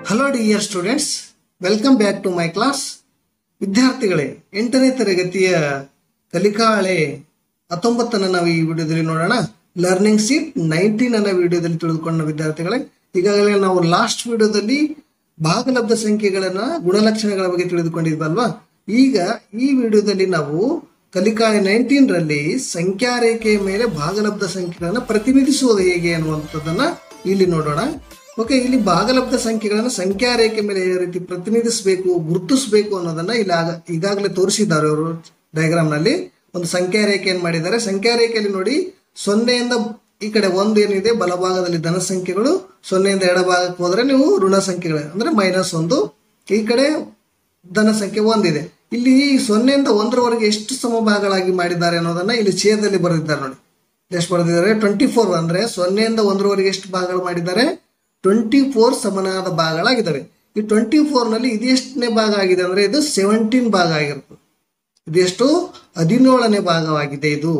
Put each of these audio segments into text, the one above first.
Hello dear students welcome back to my class ವಿದ್ಯಾರ್ಥಿಗಳೇ ಎಂಟನೇ ತರಗತಿಯ ಕಲಿಕಾಳೆ ಹತ್ತೊಂಬತ್ತನ್ನು ನಾವು ಈ ವಿಡಿಯೋದಲ್ಲಿ ನೋಡೋಣ ಲರ್ನಿಂಗ್ ಸೀಟ್ ನೈನ್ಟೀನ್ ಅನ್ನ ವಿಡಿಯೋದಲ್ಲಿ ತಿಳಿದುಕೊಂಡ ವಿದ್ಯಾರ್ಥಿಗಳೇ ಈಗಾಗಲೇ ನಾವು ಲಾಸ್ಟ್ ವಿಡಿಯೋದಲ್ಲಿ ಭಾಗಲಬ್ಧ ಸಂಖ್ಯೆಗಳನ್ನ ಗುಣಲಕ್ಷಣಗಳ ಬಗ್ಗೆ ತಿಳಿದುಕೊಂಡಿದ್ವಲ್ವಾ ಈಗ ಈ ವಿಡಿಯೋದಲ್ಲಿ ನಾವು ಕಲಿಕಾಳೆ ನೈನ್ಟೀನ್ ರಲ್ಲಿ ಸಂಖ್ಯಾ ರೇಖೆಯ ಮೇಲೆ ಭಾಗಲಬ್ಧ ಸಂಖ್ಯೆಗಳನ್ನ ಪ್ರತಿನಿಧಿಸುವುದು ಹೇಗೆ ಅನ್ನುವಂಥದ್ದನ್ನ ಇಲ್ಲಿ ನೋಡೋಣ ಓಕೆ ಇಲ್ಲಿ ಭಾಗಲಬ್ಧ ಸಂಖ್ಯೆಗಳನ್ನು ಸಂಖ್ಯಾ ರೇಖೆ ಮೇಲೆ ಯಾವ ರೀತಿ ಪ್ರತಿನಿಧಿಸಬೇಕು ಗುರುತಿಸಬೇಕು ಅನ್ನೋದನ್ನ ಇಲ್ಲಿ ಆಗ ಈಗಾಗಲೇ ತೋರಿಸಿದ್ದಾರೆ ಅವರು ಡಯಾಗ್ರಾಮ್ ನಲ್ಲಿ ಒಂದು ಸಂಖ್ಯಾ ರೇಖೆಯನ್ನು ಮಾಡಿದ್ದಾರೆ ಸಂಖ್ಯಾ ರೇಖೆಯಲ್ಲಿ ನೋಡಿ ಸೊನ್ನೆಯಿಂದ ಈ ಕಡೆ ಒಂದು ಏನಿದೆ ಬಲಭಾಗದಲ್ಲಿ ಧನ ಸಂಖ್ಯೆಗಳು ಸೊನ್ನೆಯಿಂದ ಎಡಭಾಗಕ್ಕೆ ಹೋದ್ರೆ ನೀವು ಋಣ ಸಂಖ್ಯೆಗಳು ಅಂದ್ರೆ ಮೈನಸ್ ಒಂದು ಈ ಕಡೆ ಧನ ಸಂಖ್ಯೆ ಒಂದಿದೆ ಇಲ್ಲಿ ಈ ಸೊನ್ನೆಯಿಂದ ಒಂದರವರೆಗೆ ಎಷ್ಟು ಸಮಭಾಗಗಳಾಗಿ ಮಾಡಿದ್ದಾರೆ ಅನ್ನೋದನ್ನ ಇಲ್ಲಿ ಛೇದದಲ್ಲಿ ಬರೆದಿದ್ದಾರೆ ನೋಡಿ ಎಷ್ಟು ಬರೆದಿದ್ದಾರೆ ಟ್ವೆಂಟಿ ಫೋರ್ ಅಂದ್ರೆ ಸೊನ್ನೆಯಿಂದ ಒಂದರವರೆಗೆ ಎಷ್ಟು ಭಾಗಗಳು ಮಾಡಿದ್ದಾರೆ ಟ್ವೆಂಟಿ ಫೋರ್ ಸಮನಾದ ಭಾಗಗಳಾಗಿದ್ದಾವೆ ಈ ಟ್ವೆಂಟಿ ಫೋರ್ ನಲ್ಲಿ ಇದು ಎಷ್ಟನೇ ಭಾಗ ಆಗಿದೆ ಅಂದ್ರೆ ಇದು ಸೆವೆಂಟೀನ್ ಭಾಗ ಆಗಿರ್ತದೆ ಇದೆಷ್ಟು ಹದಿನೇಳನೇ ಭಾಗವಾಗಿದೆ ಇದು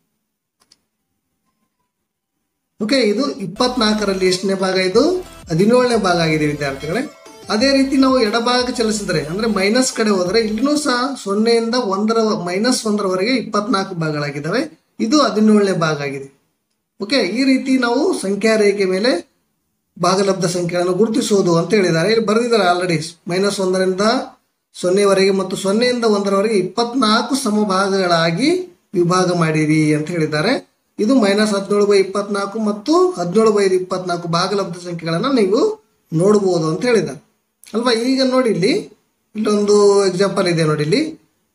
ಓಕೆ ಇದು ಇಪ್ಪತ್ನಾಲ್ಕರಲ್ಲಿ ಎಷ್ಟನೇ ಭಾಗ ಇದು ಹದಿನೇಳನೇ ಭಾಗ ಆಗಿದೆ ವಿದ್ಯಾರ್ಥಿಗಳೇ ಅದೇ ರೀತಿ ನಾವು ಎಡಭಾಗಕ್ಕೆ ಚಲಿಸಿದ್ರೆ ಅಂದ್ರೆ ಮೈನಸ್ ಕಡೆ ಹೋದ್ರೆ ಇಲ್ಲಿನೂ ಸಹ ಸೊನ್ನೆಯಿಂದ ಒಂದರ ಮೈನಸ್ ಒಂದರವರೆಗೆ ಇಪ್ಪತ್ನಾಲ್ಕು ಭಾಗಗಳಾಗಿದ್ದಾವೆ ಇದು ಹದಿನೇಳನೇ ಭಾಗ ಆಗಿದೆ ಓಕೆ ಈ ರೀತಿ ನಾವು ಸಂಖ್ಯಾ ರೇಖೆ ಮೇಲೆ ಭಾಗಲಬ್ಧ ಸಂಖ್ಯೆಗಳನ್ನು ಗುರುತಿಸುವುದು ಅಂತ ಹೇಳಿದ್ದಾರೆ ಇಲ್ಲಿ ಬರೆದಿದ್ದಾರೆ ಆಲ್ರೆಡಿ ಮೈನಸ್ ಒಂದರಿಂದ ಸೊನ್ನೆವರೆಗೆ ಮತ್ತು ಸೊನ್ನೆಯಿಂದ ಒಂದರವರೆಗೆ ಇಪ್ಪತ್ನಾಲ್ಕು ಸಮಭಾಗಗಳಾಗಿ ವಿಭಾಗ ಮಾಡಿರಿ ಅಂತ ಹೇಳಿದ್ದಾರೆ ಇದು ಮೈನಸ್ ಹದಿನೇಳು ಬೈ ಇಪ್ಪತ್ನಾಲ್ಕು ಮತ್ತು ಹದಿನೇಳು ಬೈ ಇಪ್ಪತ್ನಾಲ್ಕು ಭಾಗಲಬ್ಧ ಸಂಖ್ಯೆಗಳನ್ನು ನೀವು ನೋಡಬಹುದು ಅಂತ ಹೇಳಿದ್ದಾರೆ ಅಲ್ವಾ ಈಗ ನೋಡಿ ಇಲ್ಲಿ ಇಲ್ಲೊಂದು ಎಕ್ಸಾಂಪಲ್ ಇದೆ ನೋಡಿ ಇಲ್ಲಿ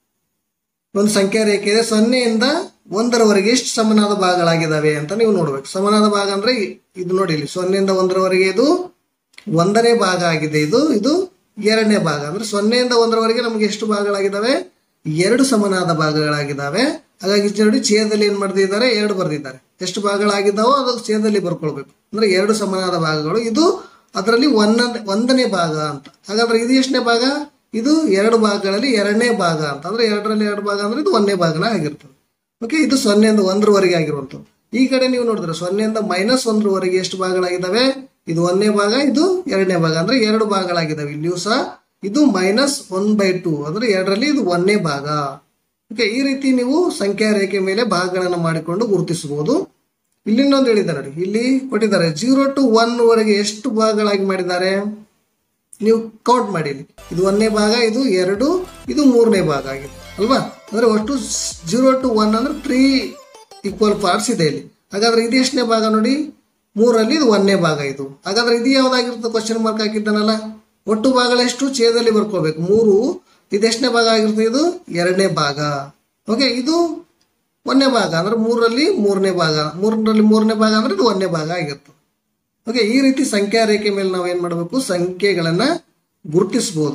ಒಂದು ಸಂಖ್ಯಾ ರೇಖೆ ಇದೆ ಸೊನ್ನೆಯಿಂದ ಒಂದರವರೆಗೆ ಎಷ್ಟು ಸಮನಾದ ಭಾಗಗಳಾಗಿದ್ದಾವೆ ಅಂತ ನೀವು ನೋಡ್ಬೇಕು ಸಮನಾದ ಭಾಗ ಅಂದ್ರೆ ಇ- ಇದು ನೋಡಿ ಇಲ್ಲಿ ಸೊನ್ನೆಯಿಂದ ಒಂದರವರೆಗೆ ಇದು ಒಂದನೇ ಭಾಗ ಆಗಿದೆ ಇದು ಇದು ಎರಡನೇ ಭಾಗ ಅಂದ್ರೆ ಸೊನ್ನೆಯಿಂದ ಒಂದರವರೆಗೆ ನಮಗೆ ಎಷ್ಟು ಭಾಗಗಳಾಗಿದ್ದಾವೆ ಎರಡು ಸಮನಾದ ಭಾಗಗಳಾಗಿದ್ದಾವೆ ಹಾಗಾಗಿ ಇಲ್ಲಿ ನೋಡಿ ಛೇದದಲ್ಲಿ ಏನ್ ಮಾಡ್ತಿದ್ದಾರೆ ಎರಡು ಬರೆದಿದ್ದಾರೆ ಎಷ್ಟು ಭಾಗಗಳಾಗಿದ್ದಾವೋ ಅದು ಛೇದದಲ್ಲಿ ಬರ್ಕೊಳ್ಬೇಕು ಅಂದ್ರೆ ಎರಡು ಸಮನಾದ ಭಾಗಗಳು ಇದು ಅದರಲ್ಲಿ ಒಂದನೇ ಒಂದನೇ ಭಾಗ ಅಂತ ಹಾಗಾದ್ರೆ ಇದು ಎಷ್ಟನೇ ಭಾಗ ಇದು ಎರಡು ಭಾಗಗಳಲ್ಲಿ ಎರಡನೇ ಭಾಗ ಅಂತ ಅಂದ್ರೆ ಎರಡರಲ್ಲಿ ಎರಡು ಭಾಗ ಅಂದ್ರೆ ಇದು ಒಂದನೇ ಭಾಗನ ಆಗಿರ್ತದೆ ಓಕೆ ಇದು ಸೊನ್ನೆಯಿಂದ ಒಂದರವರೆಗೆ ಆಗಿರುವಂಥದ್ದು ಈ ಕಡೆ ನೀವು ನೋಡಿದ್ರೆ ಸೊನ್ನೆಯಿಂದ ಮೈನಸ್ ಒಂದರವರೆಗೆ ಎಷ್ಟು ಭಾಗಗಳಾಗಿದ್ದಾವೆ ಇದು ಒಂದನೇ ಭಾಗ ಇದು ಎರಡನೇ ಭಾಗ ಅಂದ್ರೆ ಎರಡು ಭಾಗಗಳಾಗಿದ್ದಾವೆ ಇಲ್ಲಿಯೂ ಸಹ ಇದು ಮೈನಸ್ ಒನ್ ಬೈ ಟೂ ಅಂದ್ರೆ ಎರಡರಲ್ಲಿ ಇದು ಒಂದನೇ ಭಾಗ ಓಕೆ ಈ ರೀತಿ ನೀವು ಸಂಖ್ಯಾ ರೇಖೆ ಮೇಲೆ ಭಾಗಗಳನ್ನು ಮಾಡಿಕೊಂಡು ಗುರುತಿಸಬಹುದು ಇಲ್ಲಿ ಇನ್ನೊಂದು ಹೇಳಿದ್ದಾರೆ ನೋಡಿ ಇಲ್ಲಿ ಕೊಟ್ಟಿದ್ದಾರೆ ಜೀರೋ ಟು ಒನ್ ವರೆಗೆ ಎಷ್ಟು ಭಾಗಗಳಾಗಿ ಮಾಡಿದ್ದಾರೆ ನೀವು ಕೌಂಟ್ ಮಾಡಿ ಇಲ್ಲಿ. ಇದು ಒಂದನೇ ಭಾಗ ಇದು ಎರಡು ಇದು ಮೂರನೇ ಭಾಗ ಆಗಿದೆ ಅಲ್ವಾ ಅಂದ್ರೆ ಒಟ್ಟು ಜೀರೋ ಟು ಒನ್ ಅಂದ್ರೆ ತ್ರೀ ಈಕ್ವಲ್ ಪಾರ್ಟ್ಸ್ ಇದೆ ಇಲ್ಲಿ ಹಾಗಾದ್ರೆ ಇದು ಎಷ್ಟನೇ ಭಾಗ ನೋಡಿ ಮೂರಲ್ಲಿ ಇದು ಒಂದನೇ ಭಾಗ ಇದು ಹಾಗಾದ್ರೆ ಇದು ಯಾವ್ದಾಗಿರುತ್ತೆ ಕ್ವಶನ್ ಮಾರ್ಕ್ ಹಾಕಿದ್ದಾನಲ್ಲ ಒಟ್ಟು ಭಾಗಳೆಷ್ಟು ಛೇದಲ್ಲಿ ಬರ್ಕೋಬೇಕು ಮೂರು ಇದು ಎಷ್ಟನೇ ಭಾಗ ಆಗಿರುತ್ತೆ ಇದು ಎರಡನೇ ಭಾಗ ಓಕೆ ಇದು ಒಂದನೇ ಭಾಗ ಅಂದ್ರೆ ಮೂರರಲ್ಲಿ ಮೂರನೇ ಭಾಗ ಮೂರರಲ್ಲಿ ಮೂರನೇ ಭಾಗ ಅಂದ್ರೆ ಇದು ಒಂದನೇ ಭಾಗ ಆಗಿರ್ತದೆ ಓಕೆ ಈ ರೀತಿ ಸಂಖ್ಯಾ ರೇಖೆ ಮೇಲೆ ನಾವು ಏನ್ ಮಾಡಬೇಕು ಸಂಖ್ಯೆಗಳನ್ನ ಗುರುತಿಸಬಹುದು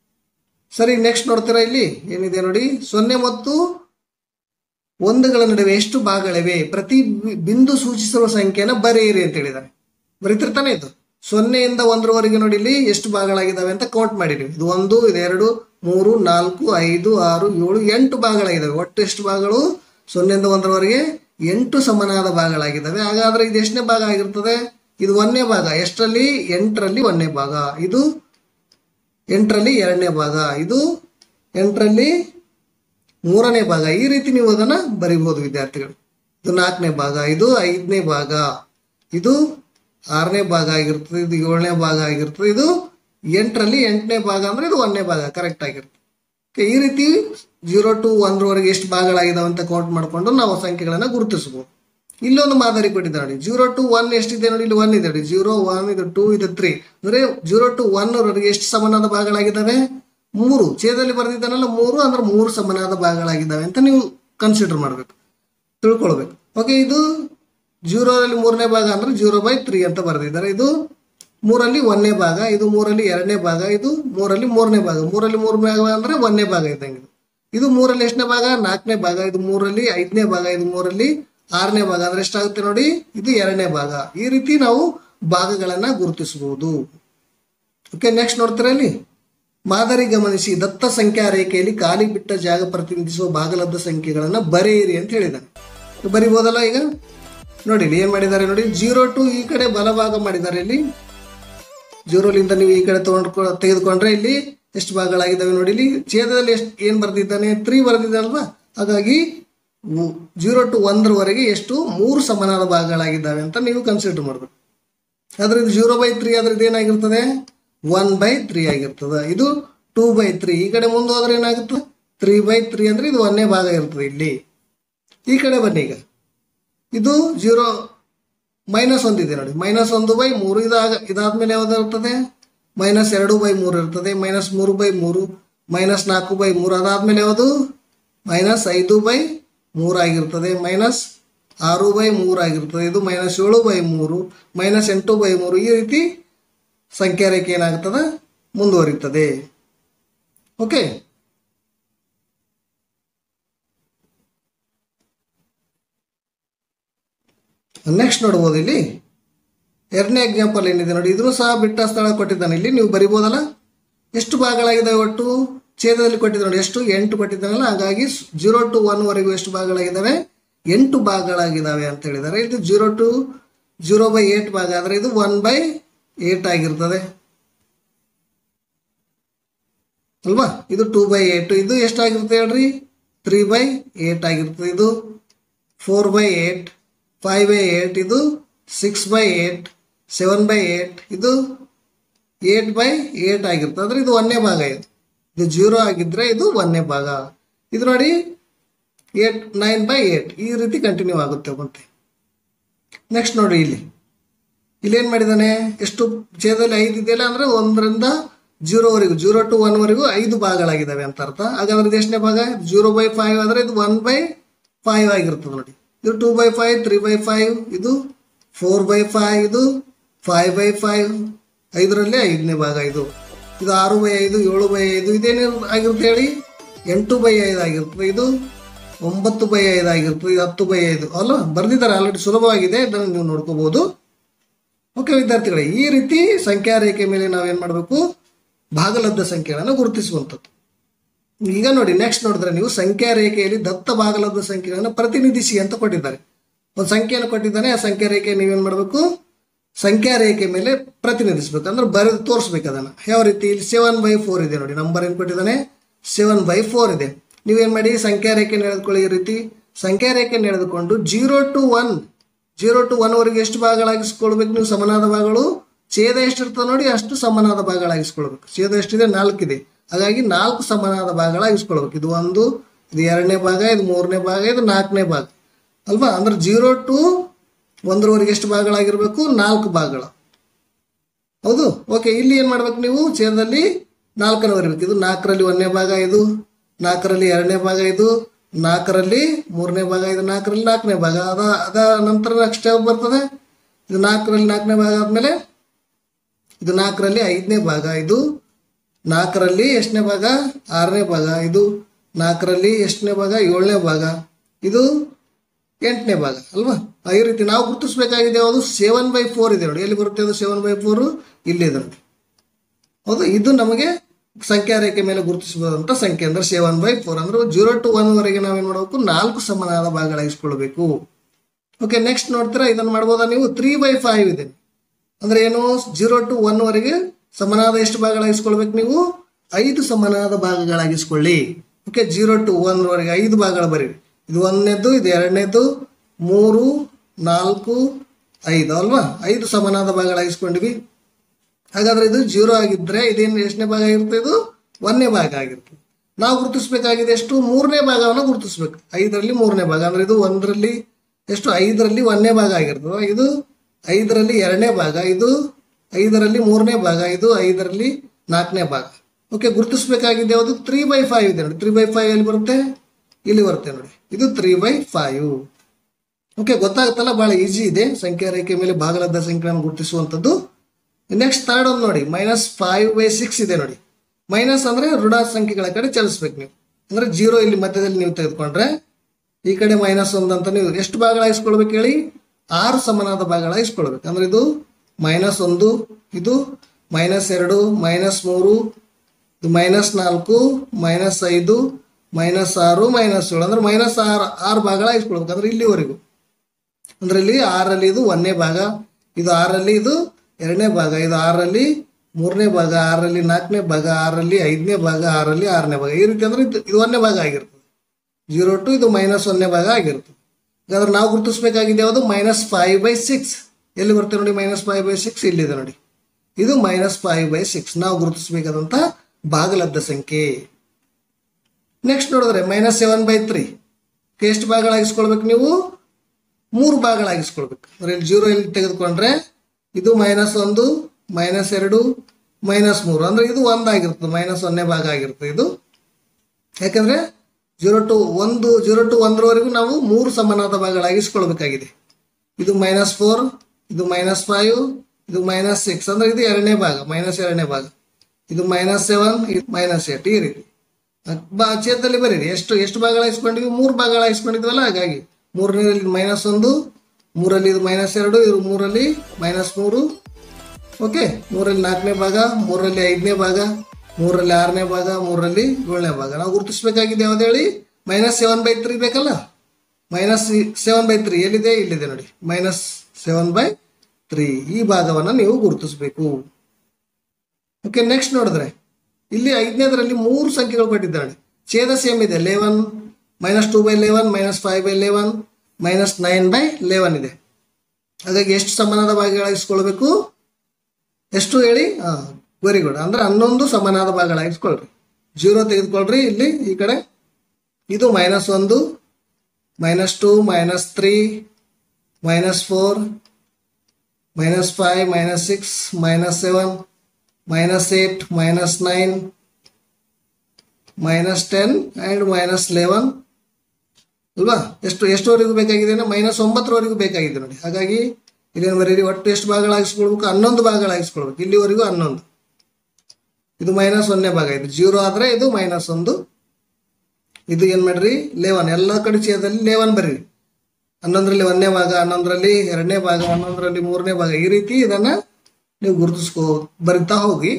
ಸರಿ ನೆಕ್ಸ್ಟ್ ನೋಡ್ತೀರಾ ಇಲ್ಲಿ ಏನಿದೆ ನೋಡಿ ಸೊನ್ನೆ ಮತ್ತು ಒಂದುಗಳ ನಡುವೆ ಎಷ್ಟು ಭಾಗಗಳಿವೆ ಪ್ರತಿ ಬಿ- ಬಿಂದು ಸೂಚಿಸುವ ಸಂಖ್ಯೆನ ಬರೆಯಿರಿ ಅಂತ ಹೇಳಿದ್ದಾರೆ ಬರೀತಿರ್ತಾನೆ ಇದು ಸೊನ್ನೆಯಿಂದ ಒಂದರವರೆಗೆ ನೋಡಿ ಇಲ್ಲಿ ಎಷ್ಟು ಭಾಗಗಳಾಗಿದ್ದಾವೆ ಅಂತ ಕೌಂಟ್ ಮಾಡಿರಿ ಇದು ಒಂದು ಇದು ಎರಡು ಮೂರು ನಾಲ್ಕು ಐದು ಆರು ಏಳು ಎಂಟು ಭಾಗಗಳಾಗಿದ್ದಾವೆ ಒಟ್ಟು ಎಷ್ಟು ಭಾಗಗಳು ಸೊನ್ನೆಯಿಂದ ಒಂದರವರೆಗೆ ಎಂಟು ಸಮನಾದ ಭಾಗಗಳಾಗಿದ್ದಾವೆ ಹಾಗಾದ್ರೆ ಇದು ಎಷ್ಟನೇ ಭಾಗ ಆಗಿರ್ತದೆ ಇದು ಒಂದನೇ ಭಾಗ ಎಷ್ಟರಲ್ಲಿ ಎಂಟರಲ್ಲಿ ಒಂದನೇ ಭಾಗ ಇದು ಎಂಟರಲ್ಲಿ ಎರಡನೇ ಭಾಗ ಇದು ಎಂಟರಲ್ಲಿ ಮೂರನೇ ಭಾಗ ಈ ರೀತಿ ನೀವು ಅದನ್ನ ಬರಿಬಹುದು ವಿದ್ಯಾರ್ಥಿಗಳು ಇದು ನಾಲ್ಕನೇ ಭಾಗ ಇದು ಐದನೇ ಭಾಗ ಇದು ಆರನೇ ಭಾಗ ಆಗಿರ್ತದೆ ಇದು ಏಳನೇ ಭಾಗ ಆಗಿರ್ತದೆ ಇದು ಎಂಟರಲ್ಲಿ ಎಂಟನೇ ಭಾಗ ಅಂದ್ರೆ ಇದು ಒಂದನೇ ಭಾಗ ಕರೆಕ್ಟ್ ಆಗಿರ್ತದೆ Okay, ಈ ರೀತಿ ಜೀರೋ ಟು ಒಂದರವರೆಗೆ ಎಷ್ಟು ಭಾಗಗಳಾಗಿದಾವೆ ಅಂತ ಕೌಂಟ್ ಮಾಡಿಕೊಂಡು ನಾವು ಸಂಖ್ಯೆಗಳನ್ನ ಗುರುತಿಸಬಹುದು ಇಲ್ಲೊಂದು ಮಾದರಿ ಕೊಟ್ಟಿದ್ದಾರೆ ನೋಡಿ ಜೀರೋ ಟು ಒನ್ ಎಷ್ಟಿದೆ ನೋಡಿ ಇಲ್ಲಿ ಒನ್ ಇದೆ ನೋಡಿ ಜೀರೋ ಒನ್ ಇದು ಟೂ ಇದು ತ್ರೀ ಅಂದ್ರೆ ಜೀರೋ ಟು ಒನ್ ವರೆಗೆ ಎಷ್ಟು ಸಮನಾದ ಭಾಗಗಳಾಗಿದ್ದಾವೆ ಮೂರು ಛೇದದಲ್ಲಿ ಬರೆದಿದ್ದಾನಲ್ಲ ಮೂರು ಅಂದ್ರೆ ಮೂರು ಸಮನಾದ ಭಾಗಗಳಾಗಿದ್ದಾವೆ ಅಂತ ನೀವು ಕನ್ಸಿಡರ್ ಮಾಡಬೇಕು ತಿಳ್ಕೊಳ್ಬೇಕು ಓಕೆ ಇದು ಜೀರೋದಲ್ಲಿ ಮೂರನೇ ಭಾಗ ಅಂದ್ರೆ ಜೀರೋ ಬೈ ತ್ರೀ ಅಂತ ಬರೆದಿದ್ದಾರೆ ಇದು ಮೂರಲ್ಲಿ ಒಂದನೇ ಭಾಗ ಇದು ಮೂರಲ್ಲಿ ಎರಡನೇ ಭಾಗ ಇದು ಮೂರಲ್ಲಿ ಮೂರನೇ ಭಾಗ ಮೂರಲ್ಲಿ ಮೂರನೇ ಭಾಗ ಅಂದ್ರೆ ಒಂದನೇ ಭಾಗ ಇದ್ದಂಗೆ ಇದು ಇದು ಮೂರಲ್ಲಿ ಎಷ್ಟನೇ ಭಾಗ ನಾಲ್ಕನೇ ಭಾಗ ಇದು ಮೂರಲ್ಲಿ ಐದನೇ ಭಾಗ ಇದು ಮೂರಲ್ಲಿ ಆರನೇ ಭಾಗ ಅಂದ್ರೆ ಎಷ್ಟಾಗುತ್ತೆ ನೋಡಿ ಇದು ಎರಡನೇ ಭಾಗ ಈ ರೀತಿ ನಾವು ಭಾಗಗಳನ್ನ ಗುರುತಿಸಬಹುದು ಓಕೆ ನೆಕ್ಸ್ಟ್ ನೋಡ್ತೀರಾ ಇಲ್ಲಿ ಮಾದರಿ ಗಮನಿಸಿ ದತ್ತ ಸಂಖ್ಯಾ ರೇಖೆಯಲ್ಲಿ ಖಾಲಿ ಬಿಟ್ಟ ಜಾಗ ಪ್ರತಿನಿಧಿಸುವ ಭಾಗಲಬ್ಧ ಸಂಖ್ಯೆಗಳನ್ನ ಬರೆಯಿರಿ ಅಂತ ಹೇಳಿದ್ದಾನೆ ಬರಿಬೋದಲ್ಲ ಈಗ ನೋಡಿ ಇಲ್ಲಿ ಏನ್ ಮಾಡಿದ್ದಾರೆ ನೋಡಿ ಜೀರೋ ಟು ಈ ಕಡೆ ಬಲಭಾಗ ಮಾಡಿದ್ದಾರೆ ಇಲ್ಲಿ ಜೀರೋಲಿಂದ ನೀವು ಈ ಕಡೆ ತಗೊಂಡು ತೆಗೆದುಕೊಂಡ್ರೆ ಇಲ್ಲಿ ಎಷ್ಟು ಭಾಗಗಳಾಗಿದ್ದಾವೆ ನೋಡಿ ಇಲ್ಲಿ ಛೇದದಲ್ಲಿ ಎಷ್ಟು ಏನು ಬರೆದಿದ್ದಾನೆ ತ್ರೀ ಬರೆದಿದ್ದಾನಲ್ವಾ ಹಾಗಾಗಿ ಜೀರೋ ಟು ಒಂದರವರೆಗೆ ಎಷ್ಟು ಮೂರು ಸಮನಾದ ಭಾಗಗಳಾಗಿದ್ದಾವೆ ಅಂತ ನೀವು ಕನ್ಸಿಡರ್ ಮಾಡಬೇಕು ಆದ್ರೆ ಇದು ಜೀರೋ ಬೈ ತ್ರೀ ಆದ್ರೆ ಇದೇನಾಗಿರ್ತದೆ ಒನ್ ಬೈ ತ್ರೀ ಆಗಿರ್ತದೆ ಇದು ಟೂ ಬೈ ತ್ರೀ ಈ ಕಡೆ ಮುಂದೆ ಹೋದ್ರೆ ಏನಾಗುತ್ತದೆ ತ್ರೀ ಬೈ ತ್ರೀ ಅಂದ್ರೆ ಇದು ಒಂದೇ ಭಾಗ ಇರ್ತದೆ ಇಲ್ಲಿ ಈ ಕಡೆ ಬನ್ನಿ ಈಗ ಇದು ಜೀರೋ ಮೈನಸ್ ಒಂದಿದೆ ನೋಡಿ ಮೈನಸ್ ಒಂದು ಬೈ ಮೂರು ಇದಾಗ ಇದಾದ್ಮೇಲೆ ಯಾವ್ದು ಇರ್ತದೆ ಮೈನಸ್ ಎರಡು ಬೈ ಮೂರು ಇರ್ತದೆ ಮೈನಸ್ ಮೂರು ಬೈ ಮೂರು ಮೈನಸ್ ನಾಲ್ಕು ಬೈ ಮೂರು ಅದಾದ್ಮೇಲೆ ಯಾವುದು ಮೈನಸ್ ಐದು ಬೈ ಮೂರು ಆಗಿರ್ತದೆ ಮೈನಸ್ ಆರು ಬೈ ಮೂರು ಆಗಿರ್ತದೆ ಇದು ಮೈನಸ್ ಏಳು ಬೈ ಮೂರು ಮೈನಸ್ ಎಂಟು ಬೈ ಮೂರು ಈ ರೀತಿ ಸಂಖ್ಯಾ ರೇಖೆ ಏನಾಗ್ತದೆ ಮುಂದುವರಿತದೆ ಓಕೆ ನೆಕ್ಸ್ಟ್ ನೋಡ್ಬೋದು ಇಲ್ಲಿ ಎರಡನೇ ಎಕ್ಸಾಂಪಲ್ ಏನಿದೆ ನೋಡಿ ಇದನ್ನು ಸಹ ಬಿಟ್ಟ ಸ್ಥಳ ಕೊಟ್ಟಿದ್ದಾನೆ ಇಲ್ಲಿ ನೀವು ಬರಿಬೋದಲ್ಲ ಎಷ್ಟು ಭಾಗಗಳಾಗಿದ್ದಾವೆ ಒಟ್ಟು ಛೇದದಲ್ಲಿ ಕೊಟ್ಟಿದ್ದ ನೋಡಿ ಎಷ್ಟು ಎಂಟು ಕೊಟ್ಟಿದ್ದಾನಲ್ಲ ಹಾಗಾಗಿ ಜೀರೋ ಟು ಒನ್ ವರೆಗೂ ಎಷ್ಟು ಭಾಗಗಳಾಗಿದ್ದಾವೆ ಎಂಟು ಭಾಗಗಳಾಗಿದ್ದಾವೆ ಅಂತ ಹೇಳಿದ್ದಾರೆ ಇದು zero to zero by eight ಭಾಗ ಆದರೆ ಇದು ಒನ್ ಬೈ ಏಟ್ ಆಗಿರ್ತದೆ ಅಲ್ವಾ ಇದು ಟೂ ಬೈ ಏಟ್ ಇದು ಎಷ್ಟಾಗಿರುತ್ತೆ ಹೇಳ್ರಿ ತ್ರೀ ಬೈ ಏಟ್ ಆಗಿರ್ತದೆ ಇದು four by eight five by eight ಇದು six by eight seven by eight ಇದು ಏಟ್ ಬೈ ಏಟ್ ಆಗಿರ್ತದೆ ಅಂದ್ರೆ ಇದು ಒಂದನೇ ಭಾಗ ಇದು ಇದು ಜೀರೋ ಆಗಿದ್ರೆ ಇದು ಒಂದನೇ ಭಾಗ ಇದು ನೋಡಿ ಏಟ್ ನೈನ್ ಬೈ ಏಟ್ ಈ ರೀತಿ ಕಂಟಿನ್ಯೂ ಆಗುತ್ತೆ ಮತ್ತೆ ನೆಕ್ಸ್ಟ್ ನೋಡಿ ಇಲ್ಲಿ ಇಲ್ಲೇನು ಮಾಡಿದ್ದಾನೆ ಎಷ್ಟು ಛೇದದಲ್ಲಿ ಐದು ಇದೆಯಲ್ಲ ಅಂದ್ರೆ ಒಂದರಿಂದ ಜೀರೋವರೆಗೂ ಜೀರೋ ಟು ಒನ್ವರೆಗೂ ಐದು ಭಾಗಗಳಾಗಿದ್ದಾವೆ ಅಂತ ಅರ್ಥ ಹಾಗಾದ್ರೆ ಇದು ಎಷ್ಟನೇ ಭಾಗ ಜೀರೋ ಬೈ ಫೈವ್ ಆದರೆ ಇದು ಒನ್ ಬೈ ಫೈವ್ ಆಗಿರ್ತದೆ ನೋಡಿ ಇದು two by five three by five ಇದು ಫೋರ್ ಬೈ ಫೈವ್ ಇದು ಫೈವ್ ಬೈ ಫೈವ್ ಐದರಲ್ಲಿ ಐದನೇ ಭಾಗ ಇದು ಇದು ಆರು ಬೈ ಐದು ಏಳು ಬೈ ಐದು ಇದೇನು ಆಗಿರುತ್ತೆ ಹೇಳಿ ಎಂಟು ಬೈ ಐದು ಆಗಿರ್ತದೆ ಇದು ಒಂಬತ್ತು ಬೈ ಐದು ಆಗಿರ್ತದೆ ಇದು ಹತ್ತು ಬೈ ಐದು ಅಲ್ಲ ಬರ್ದಿದ್ದಾರೆ ಆಲ್ರೆಡಿ ಸುಲಭವಾಗಿದೆ ಇದನ್ನು ನೀವು ನೋಡ್ಕೋಬಹುದು ಓಕೆ ವಿದ್ಯಾರ್ಥಿಗಳೇ ಈ ರೀತಿ ಸಂಖ್ಯಾ ರೇಖೆ ಮೇಲೆ ನಾವೇನ್ ಮಾಡಬೇಕು ಭಾಗಲಬ್ಧ ಸಂಖ್ಯೆಗಳನ್ನು ಗುರುತಿಸುವಂಥದ್ದು ಈಗ ನೋಡಿ ನೆಕ್ಸ್ಟ್ ನೋಡಿದ್ರೆ ನೀವು ಸಂಖ್ಯಾ ರೇಖೆಯಲ್ಲಿ ದತ್ತ ಭಾಗಲಬ್ಧ ಸಂಖ್ಯೆಗಳನ್ನು ಪ್ರತಿನಿಧಿಸಿ ಅಂತ ಕೊಟ್ಟಿದ್ದಾರೆ ಒಂದು ಸಂಖ್ಯೆಯನ್ನು ಕೊಟ್ಟಿದ್ದಾನೆ ಆ ಸಂಖ್ಯಾ ರೇಖೆ ನೀವೇನ್ ಮಾಡಬೇಕು ಸಂಖ್ಯಾ ರೇಖೆ ಮೇಲೆ ಪ್ರತಿನಿಧಿಸಬೇಕು ಅಂದ್ರೆ ಬರೆದು ತೋರಿಸ್ಬೇಕು ಅದನ್ನ ಯಾವ ರೀತಿ ಇಲ್ಲಿ ಸೆವೆನ್ ಬೈ ಫೋರ್ ಇದೆ ನೋಡಿ ನಂಬರ್ ಏನ್ ಕೊಟ್ಟಿದ್ದಾನೆ ಸೆವೆನ್ ಬೈ ಫೋರ್ ಇದೆ ನೀವೇನ್ ಮಾಡಿ ಸಂಖ್ಯಾ ರೇಖೆಯನ್ನು ಎಳೆದುಕೊಳ್ಳಿ ಈ ರೀತಿ ಸಂಖ್ಯಾ ರೇಖೆಯನ್ನು ಎಳೆದುಕೊಂಡು zero to one zero to one ವರೆಗೆ ಎಷ್ಟು ಭಾಗಗಳಾಗಿಸ್ಕೊಳ್ಬೇಕು ನೀವು ಸಮನಾದ ಭಾಗಗಳು ಛೇದ ಎಷ್ಟಿರ್ತದೆ ನೋಡಿ ಅಷ್ಟು ಸಮನಾದ ಭಾಗಗಳಾಗಿಸ್ಕೊಳ್ಬೇಕು ಛೇದ ಎಷ್ಟಿದೆ ನಾಲ್ಕಿದೆ ಹಾಗಾಗಿ ನಾಲ್ಕು ಸಮನಾದ ಭಾಗಗಳಾಗಿಸ್ಕೊಳ್ಬೇಕು ಇದು ಒಂದು ಇದು ಎರಡನೇ ಭಾಗ ಇದು ಮೂರನೇ ಭಾಗ ಇದು ನಾಲ್ಕನೇ ಭಾಗ ಅಲ್ವಾ ಅಂದ್ರೆ ಜೀರೋ ಟು ಒಂದರವರೆಗೆ ಎಷ್ಟು ಭಾಗಗಳಾಗಿರ್ಬೇಕು ನಾಲ್ಕು ಭಾಗಗಳು ಹೌದು ಓಕೆ ಇಲ್ಲಿ ಏನ್ ಮಾಡ್ಬೇಕು ನೀವು ಛೇದದಲ್ಲಿ ನಾಲ್ಕನೇ ಬರಬೇಕು ಇದು ನಾಲ್ಕರಲ್ಲಿ ಒಂದನೇ ಭಾಗ ಇದು ನಾಲ್ಕರಲ್ಲಿ ಎರಡನೇ ಭಾಗ ಇದು ನಾಲ್ಕರಲ್ಲಿ ಮೂರನೇ ಭಾಗ ಇದು ನಾಲ್ಕರಲ್ಲಿ ನಾಲ್ಕನೇ ಭಾಗ ಅದ ಅದ ನಂತರ ನೆಕ್ಸ್ಟ್ ಯಾವ್ದು ಬರ್ತದೆ ಇದು ನಾಲ್ಕರಲ್ಲಿ ನಾಲ್ಕನೇ ಭಾಗ ಆದ್ಮೇಲೆ ಇದು ನಾಲ್ಕರಲ್ಲಿ ಐದನೇ ಭಾಗ ಇದು ನಾಲ್ಕರಲ್ಲಿ ಎಷ್ಟನೇ ಭಾಗ ಆರನೇ ಭಾಗ ಇದು ನಾಲ್ಕರಲ್ಲಿ ಎಷ್ಟನೇ ಭಾಗ ಏಳನೇ ಭಾಗ ಇದು ಎಂಟನೇ ಭಾಗ ಅಲ್ವಾ ಆ, ಈ ರೀತಿ ನಾವು ಗುರುತಿಸಬೇಕಾಗಿದೆ ಯಾವುದು ಸೆವೆನ್ ಬೈ ಫೋರ್ ಇದೆ ನೋಡಿ ಎಲ್ಲಿ ಬರುತ್ತೆ ಅದು ಸೆವೆನ್ ಬೈ ಫೋರ್ ಇಲ್ಲಿದೆ ನೋಡಿ ಹೌದು ಇದು ನಮಗೆ ಸಂಖ್ಯಾ ರೇಖೆ ಮೇಲೆ ಗುರುತಿಸಬಹುದಂತ ಸಂಖ್ಯೆ ಅಂದ್ರೆ ಸೆವೆನ್ ಬೈ ಫೋರ್ ಅಂದ್ರೆ ಜೀರೋ ಟು ಒನ್ ವರೆಗೆ ನಾವೇನ್ ಮಾಡಬೇಕು ನಾಲ್ಕು ಸಮನಾದ ಭಾಗಗಳಾಗಿಸ್ಕೊಳ್ಬೇಕು ಓಕೆ ನೆಕ್ಸ್ಟ್ ನೋಡ್ತೀರಾ ಇದನ್ನ ಮಾಡ್ಬೋದಾ ನೀವು ತ್ರೀ ಬೈ ಫೈವ್ ಇದೆ ಅಂದ್ರೆ ಏನು ಜೀರೋ ಟು ಒನ್ ವರೆಗೆ ಸಮನಾದ ಎಷ್ಟು ಭಾಗಗಳಾಗಿಸ್ಕೊಳ್ಬೇಕು ನೀವು ಐದು ಸಮನಾದ ಭಾಗಗಳಾಗಿಸ್ಕೊಳ್ಳಿ ಓಕೆ ಜೀರೋ ಟು ಒನ್ ವರೆಗೆ ಐದು ಭಾಗಗಳು ಬರೀರಿ ಇದು ಒಂದನೇದ್ದು ಇದು ಎರಡನೇದ್ದು ಮೂರು ನಾಲ್ಕು ಐದು ಅಲ್ವಾ ಐದು ಸಮನಾದ ಭಾಗಗಳಾಗಿಸ್ಕೊಂಡಿವಿ ಹಾಗಾದ್ರೆ ಇದು ಜೀರೋ ಆಗಿದ್ರೆ ಇದೇನು ಎಷ್ಟನೇ ಭಾಗ ಆಗಿರುತ್ತೆ ಇದು ಒಂದನೇ ಭಾಗ ಆಗಿರ್ತದೆ ನಾವು ಗುರುತಿಸಬೇಕಾಗಿದೆ ಎಷ್ಟು ಮೂರನೇ ಭಾಗವನ್ನು ಗುರುತಿಸ್ಬೇಕು ಐದರಲ್ಲಿ ಮೂರನೇ ಭಾಗ ಅಂದ್ರೆ ಇದು ಒಂದರಲ್ಲಿ ಎಷ್ಟು ಐದರಲ್ಲಿ ಒಂದನೇ ಭಾಗ ಆಗಿರ್ತದೆ ಇದು ಐದರಲ್ಲಿ ಎರಡನೇ ಭಾಗ ಇದು ಐದರಲ್ಲಿ ಮೂರನೇ ಭಾಗ ಇದು ಐದರಲ್ಲಿ ನಾಲ್ಕನೇ ಭಾಗ ಓಕೆ ಗುರುತಿಸಬೇಕಾಗಿದೆ ಯಾವುದು ತ್ರೀ ಬೈ ಫೈವ್ ಇದೆ ನೋಡಿ ತ್ರೀ ಬೈ ಫೈವ್ ಎಲ್ಲಿ ಬರುತ್ತೆ ಇಲ್ಲಿ ಬರುತ್ತೆ ನೋಡಿ ಇದು ತ್ರೀ ಬೈ ಫೈವ್ ಓಕೆ ಗೊತ್ತಾಗುತ್ತಲ್ಲ ಬಹಳ ಈಜಿ ಇದೆ ಸಂಖ್ಯಾ ರೇಖೆ ಮೇಲೆ ಭಾಗಲಬ್ಧ ಸಂಖ್ಯೆಯನ್ನು ಗುರುತಿಸುವಂಥದ್ದು ನೆಕ್ಸ್ಟ್ ಥರ್ಡ್ ಒಂದು ನೋಡಿ ಮೈನಸ್ ಫೈವ್ ಬೈ ಸಿಕ್ಸ್ ಇದೆ ನೋಡಿ ಮೈನಸ್ ಅಂದ್ರೆ ಋಣ ಸಂಖ್ಯೆಗಳ ಕಡೆ ಚಲಿಸ್ಬೇಕು ನೀವು ಅಂದ್ರೆ ಜೀರೋ ಇಲ್ಲಿ ಮಧ್ಯದಲ್ಲಿ ನೀವು ತೆಗೆದುಕೊಂಡ್ರೆ ಈ ಕಡೆ ಮೈನಸ್ ಒಂದು ಅಂತ ನೀವು ಎಷ್ಟು ಭಾಗಗಳಾಗಿಸ್ಕೊಳ್ಬೇಕು ಹೇಳಿ ಆರು ಸಮನಾದ ಭಾಗಗಳಾಗಿಸ್ಕೊಳ್ಬೇಕು ಅಂದ್ರೆ ಇದು ಮೈನಸ್ ಒಂದು ಇದು ಮೈನಸ್ ಎರಡು ಮೈನಸ್ ಮೂರು ಇದು ಮೈನಸ್ ನಾಲ್ಕು ಮೈನಸ್ ಐದು ಮೈನಸ್ ಆರು ಮೈನಸ್ ಏಳು ಅಂದ್ರೆ ಮೈನಸ್ ಆರು ಆರು ಭಾಗಗಳಾಗಿಸ್ಕೊಳ್ಬೇಕು ಅಂದ್ರೆ ಇಲ್ಲಿವರೆಗೂ ಅಂದ್ರೆ ಇಲ್ಲಿ ಆರಲ್ಲಿ ಇದು ಒಂದನೇ ಭಾಗ ಇದು ಆರಲ್ಲಿ ಇದು ಎರಡನೇ ಭಾಗ ಇದು ಆರಲ್ಲಿ ಮೂರನೇ ಭಾಗ ಆರರಲ್ಲಿ ನಾಲ್ಕನೇ ಭಾಗ ಆರರಲ್ಲಿ ಐದನೇ ಭಾಗ ಆರರಲ್ಲಿ ಆರನೇ ಭಾಗ ಈ ರೀತಿ ಅಂದ್ರೆ ಇದು ಇದು ಒಂದನೇ ಭಾಗ ಆಗಿರ್ತದೆ ಜೀರೋ ಟು ಇದು ಮೈನಸ್ ಒಂದನೇ ಭಾಗ ಆಗಿರ್ತದೆ ಹಾಗಾದ್ರೆ ನಾವು ಗುರುತಿಸ್ಬೇಕಾಗಿದೆ ಯಾವುದು ಮೈನಸ್ ಫೈವ್ ಬೈ ಸಿಕ್ಸ್ ಎಲ್ಲಿ ಬರ್ತದೆ ನೋಡಿ ಮೈನಸ್ ಫೈವ್ ಬೈ ಸಿಕ್ಸ್ ಇಲ್ಲಿದೆ ನೋಡಿ ಇದು ಮೈನಸ್ ಫೈವ್ ಬೈ ಸಿಕ್ಸ್ ನಾವು ಗುರುತಿಸಬೇಕಾದಂಥ ಭಾಗಲಬ್ಧ ಸಂಖ್ಯೆ ನೆಕ್ಸ್ಟ್ ನೋಡಿದ್ರೆ ಮೈನಸ್ ಸೆವೆನ್ ಬೈ ತ್ರೀ ಎಷ್ಟು ಭಾಗಗಳಾಗಿಸ್ಕೊಳ್ಬೇಕು ನೀವು ಮೂರು ಭಾಗಗಳಾಗಿಸ್ಕೊಳ್ಬೇಕು ಅಂದ್ರೆ ಇಲ್ಲಿ ಜೀರೋ ಇಲ್ಲಿ ತೆಗೆದುಕೊಂಡ್ರೆ ಇದು ಮೈನಸ್ ಒಂದು ಮೈನಸ್ ಎರಡು ಮೈನಸ್ ಮೂರು ಅಂದ್ರೆ ಇದು ಒಂದಾಗಿರ್ತದೆ ಮೈನಸ್ ಒಂದನೇ ಭಾಗ ಆಗಿರ್ತದೆ ಇದು ಯಾಕಂದ್ರೆ ಜೀರೋ ಟು ಒಂದು ಜೀರೋ ಟು ಒಂದರವರೆಗೂ ನಾವು ಮೂರು ಸಮಾನವಾದ ಭಾಗಗಳಾಗಿಸ್ಕೊಳ್ಬೇಕಾಗಿದೆ ಇದು ಮೈನಸ್ ಫೋರ್ ಇದು ಮೈನಸ್ ಫೈವ್ ಇದು ಮೈನಸ್ ಸಿಕ್ಸ್ ಅಂದ್ರೆ ಇದು ಎರಡನೇ ಭಾಗ ಮೈನಸ್ ಎರಡನೇ ಭಾಗ ಇದು ಮೈನಸ್ ಸೆವೆನ್ ಇದು ಮೈನಸ್ ಏಟ್ ಈ ರೀತಿ ಬಾ ಛೇದದಲ್ಲಿ ಬರೀರಿ ಎಷ್ಟು ಎಷ್ಟು ಭಾಗಗಳಾಗಿಸ್ಕೊಂಡಿದ್ವಿ ಮೂರು ಭಾಗಗಳಾಗಿಸ್ಕೊಂಡಿದ್ವಲ್ಲ ಹಾಗಾಗಿ ಮೂರನೇದಲ್ಲಿ ಮೈನಸ್ ಒಂದು ಮೂರಲ್ಲಿ ಇದು ಮೈನಸ್ ಎರಡು ಇದು ಮೂರಲ್ಲಿ ಮೈನಸ್ ಮೂರು ಓಕೆ ಮೂರಲ್ಲಿ ನಾಲ್ಕನೇ ಭಾಗ ಮೂರರಲ್ಲಿ ಐದನೇ ಭಾಗ ಮೂರರಲ್ಲಿ ಆರನೇ ಭಾಗ ಮೂರರಲ್ಲಿ ಏಳನೇ ಭಾಗ ನಾವು ಗುರುತಿಸ್ಬೇಕಾಗಿದೆ ಯಾವ್ದು ಹೇಳಿ ಮೈನಸ್ ಸೆವೆನ್ ಬೈ ತ್ರೀ ಬೇಕಲ್ಲ ಮೈನಸ್ ಸೆವೆನ್ ಬೈ ತ್ರೀ ಎಲ್ಲಿದೆ ಇಲ್ಲಿದೆ ನೋಡಿ ಮೈನಸ್ ಸೆವೆನ್ ಬೈ ತ್ರೀ ಈ ಭಾಗವನ್ನು ನೀವು ಗುರುತಿಸಬೇಕು ಓಕೆ ನೆಕ್ಸ್ಟ್ ನೋಡಿದ್ರೆ ಇಲ್ಲಿ ಐದನೇದರಲ್ಲಿ ಮೂರು ಸಂಖ್ಯೆಗಳು ಕೊಟ್ಟಿದ್ದಾಳೆ ಛೇದ ಸೇಮ್ ಇದೆ eleven minus two by eleven minus five by eleven minus nine by eleven ಇದೆ ಹಾಗಾಗಿ ಎಷ್ಟು ಸಮಾನದ ಭಾಗಗಳಾಗಿಸ್ಕೊಳ್ಬೇಕು ಎಷ್ಟು ಹೇಳಿ ಹಾಂ ವೆರಿ ಗುಡ್ ಅಂದ್ರೆ ಹನ್ನೊಂದು ಸಮಾನದ ಭಾಗಗಳಾಗಿಸ್ಕೊಳ್ರಿ ಜೀರೋ ತೆಗೆದುಕೊಳ್ರಿ ಇಲ್ಲಿ ಈ ಕಡೆ ಇದು ಮೈನಸ್ ಒಂದು minus two minus three minus four minus five minus six minus seven minus eight minus nine minus ten and minus eleven ಅಲ್ವಾ ಎಷ್ಟು ಎಷ್ಟುವರೆಗೂ ಬೇಕಾಗಿದೆ ಮೈನಸ್ ಒಂಬತ್ತರವರೆಗೂ ಬೇಕಾಗಿದೆ ನೋಡಿ ಹಾಗಾಗಿ ಇದೇನು ಬರೀರಿ ಒಟ್ಟು ಎಷ್ಟು ಭಾಗಗಳಾಗಿಸ್ಕೊಳ್ಬೇಕು ಹನ್ನೊಂದು ಭಾಗಗಳಾಗಿಸ್ಕೊಳ್ಬೇಕು ಇಲ್ಲಿವರೆಗೂ ಹನ್ನೊಂದು ಇದು ಮೈನಸ್ ಒಂದನೇ ಭಾಗ ಇದು ಜೀರೋ ಆದರೆ ಇದು ಮೈನಸ್ ಒಂದು ಇದು ಏನು ಮಾಡ್ರಿ ಲೆವೆನ್ ಎಲ್ಲ ಕಡೆ ಛೇದದಲ್ಲಿ ಲೆವೆನ್ ಬರೀರಿ ಹನ್ನೊಂದರಲ್ಲಿ ಒಂದನೇ ಭಾಗ ಹನ್ನೊಂದರಲ್ಲಿ ಎರಡನೇ ಭಾಗ ಹನ್ನೊಂದರಲ್ಲಿ ಮೂರನೇ ಭಾಗ ಈ ರೀತಿ ಇದನ್ನ ನೀವು ಗುರುತಿಸ್ಕೋ ಬರಿತಾ ಹೋಗಿ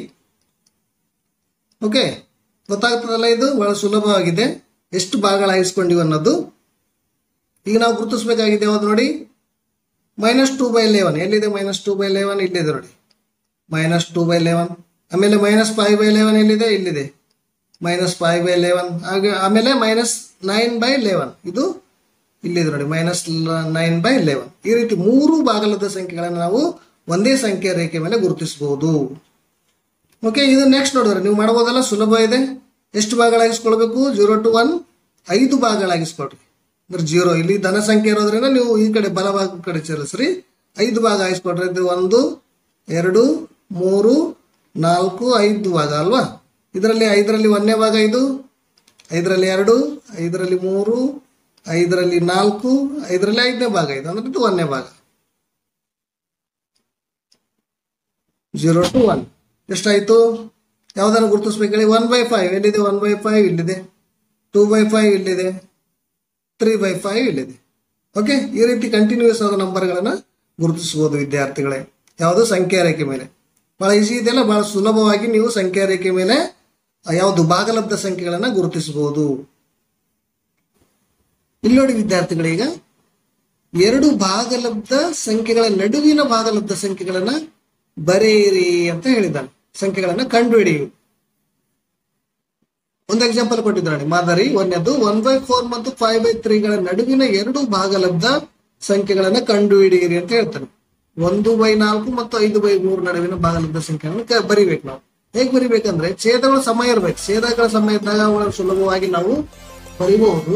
ಓಕೆ ಗೊತ್ತಾಗ್ತದಲ್ಲ ಇದು ಬಹಳ ಸುಲಭವಾಗಿದೆ ಎಷ್ಟು ಭಾಗಗಳಾಗಿಸ್ಕೊಂಡಿವಿ ಅನ್ನೋದು ಈಗ ನಾವು ಗುರುತಿಸ್ಬೇಕಾಗಿದೆ ಯಾವ್ದು ನೋಡಿ ಮೈನಸ್ ಟೂ ಬೈ ಲೆವೆನ್ ಎಲ್ಲಿದೆ ಮೈನಸ್ ಟೂ ಬೈ ಲೆವೆನ್ ಇಲ್ಲಿದೆ ನೋಡಿ ಮೈನಸ್ ಟೂ ಬೈ ಲೆವೆನ್ ಆಮೇಲೆ ಮೈನಸ್ ಫೈವ್ ಬೈ ಲೆವೆನ್ ಎಲ್ಲಿದೆ ಇಲ್ಲಿದೆ ಮೈನಸ್ ಫೈವ್ ಬೈ ಲೆವೆನ್ ಹಾಗೆ ಆಮೇಲೆ ಮೈನಸ್ ನೈನ್ ಬೈ ಲೆವೆನ್ ಇದು ಇಲ್ಲಿದೆ ನೋಡಿ ಮೈನಸ್ ನೈನ್ ಬೈ ಲೆವೆನ್ ಈ ರೀತಿ ಮೂರು ಭಾಗಲದ ಸಂಖ್ಯೆಗಳನ್ನು ನಾವು ಒಂದೇ ಸಂಖ್ಯೆ ರೇಖೆ ಮೇಲೆ ಗುರುತಿಸಬಹುದು ಓಕೆ ಇದು ನೆಕ್ಸ್ಟ್ ನೋಡಿದ್ರೆ ನೀವು ಮಾಡ್ಬೋದಲ್ಲ ಸುಲಭ ಇದೆ ಎಷ್ಟು ಭಾಗಗಳಾಗಿಸ್ಕೊಳ್ಬೇಕು ಜೀರೋ ಟು ಒನ್ ಐದು ಭಾಗಗಳಾಗಿಸ್ಕೊಳ್ರಿ ಅಂದ್ರೆ ಜೀರೋ ಇಲ್ಲಿ ಧನ ಸಂಖ್ಯೆ ಇರೋದ್ರಿಂದ ನೀವು ಈ ಕಡೆ ಬಲಭಾಗ ಕಡೆ ಚಲಿಸ್ರಿ ಐದು ಭಾಗ ಆಗಿಸ್ಕೊಳ್ರಿ ಇದು ಒಂದು ಎರಡು ಮೂರು ನಾಲ್ಕು ಐದು ಭಾಗ ಅಲ್ವಾ ಇದರಲ್ಲಿ ಐದರಲ್ಲಿ ಒಂದನೇ ಭಾಗ ಇದು ಐದರಲ್ಲಿ ಎರಡು ಐದರಲ್ಲಿ ಮೂರು ಐದರಲ್ಲಿ ನಾಲ್ಕು ಐದರಲ್ಲಿ ಐದನೇ ಭಾಗ ಇದು ಅಂದ್ರೆ ಇದು ಒಂದನೇ ಭಾಗ ಜೀರೋ ಟು ಒನ್ ಎಷ್ಟಾಯ್ತು ಯಾವ್ದನ್ನು ಗುರುತಿಸ್ಬೇಕು ಹೇಳಿ ಒನ್ ಬೈ ಫೈವ್ ಎಲ್ಲಿದೆ ಒನ್ ಬೈ ಫೈವ್ ಇಲ್ಲಿದೆ ಟೂ ಬೈ ಫೈವ್ ಇಲ್ಲಿದೆ ತ್ರೀ ಬೈ ಫೈವ್ ಇಲ್ಲಿದೆ ಓಕೆ ಈ ರೀತಿ ಕಂಟಿನ್ಯೂಸ್ ಆದ ನಂಬರ್ಗಳನ್ನು ಗುರುತಿಸಬಹುದು ವಿದ್ಯಾರ್ಥಿಗಳೇ ಯಾವುದು ಸಂಖ್ಯಾ ರೇಖೆ ಮೇಲೆ ಬಹಳ ಈಸಿ ಇದೆಲ್ಲ ಬಹಳ ಸುಲಭವಾಗಿ ನೀವು ಸಂಖ್ಯಾ ರೇಖೆ ಮೇಲೆ ಯಾವುದು ಭಾಗಲಬ್ಧ ಸಂಖ್ಯೆಗಳನ್ನು ಗುರುತಿಸಬಹುದು ಇಲ್ಲಿ ನೋಡಿ ವಿದ್ಯಾರ್ಥಿಗಳೀಗ ಎರಡು ಭಾಗಲಬ್ಧ ಸಂಖ್ಯೆಗಳ ನಡುವಿನ ಭಾಗಲಬ್ಧ ಸಂಖ್ಯೆಗಳನ್ನ ಬರೆಯಿರಿ ಅಂತ ಹೇಳಿದ್ದಾನೆ ಸಂಖ್ಯೆಗಳನ್ನ ಕಂಡುಹಿಡಿಯು ಒಂದು ಎಕ್ಸಾಂಪಲ್ ಕೊಟ್ಟಿದ್ದಾನೆ ಮಾದರಿ ಒಂದನೇದು ಒನ್ ಬೈ ಫೋರ್ ಮತ್ತು ಫೈವ್ ಬೈ ತ್ರೀಗಳ ನಡುವಿನ ಎರಡು ಭಾಗಲಬ್ಧ ಸಂಖ್ಯೆಗಳನ್ನ ಕಂಡುಹಿಡಿಯಿರಿ ಅಂತ ಹೇಳ್ತಾನೆ ಒಂದು ಬೈ ನಾಲ್ಕು ಮತ್ತು ಐದು ಬೈ ಮೂರು ನಡುವಿನ ಭಾಗಲಬ್ಧ ಸಂಖ್ಯೆಗಳನ್ನು ಕ- ಬರಿಬೇಕು ನಾವು ಹೇಗೆ ಬರಿಬೇಕಂದ್ರೆ ಛೇದಗಳು ಸಮ ಇರ್ಬೇಕು ಛೇದಗಳ ಸಮ ಇದ್ದಾಗ ಅವುಗಳನ್ನು ಸುಲಭವಾಗಿ ನಾವು ಬರಿಬಹುದು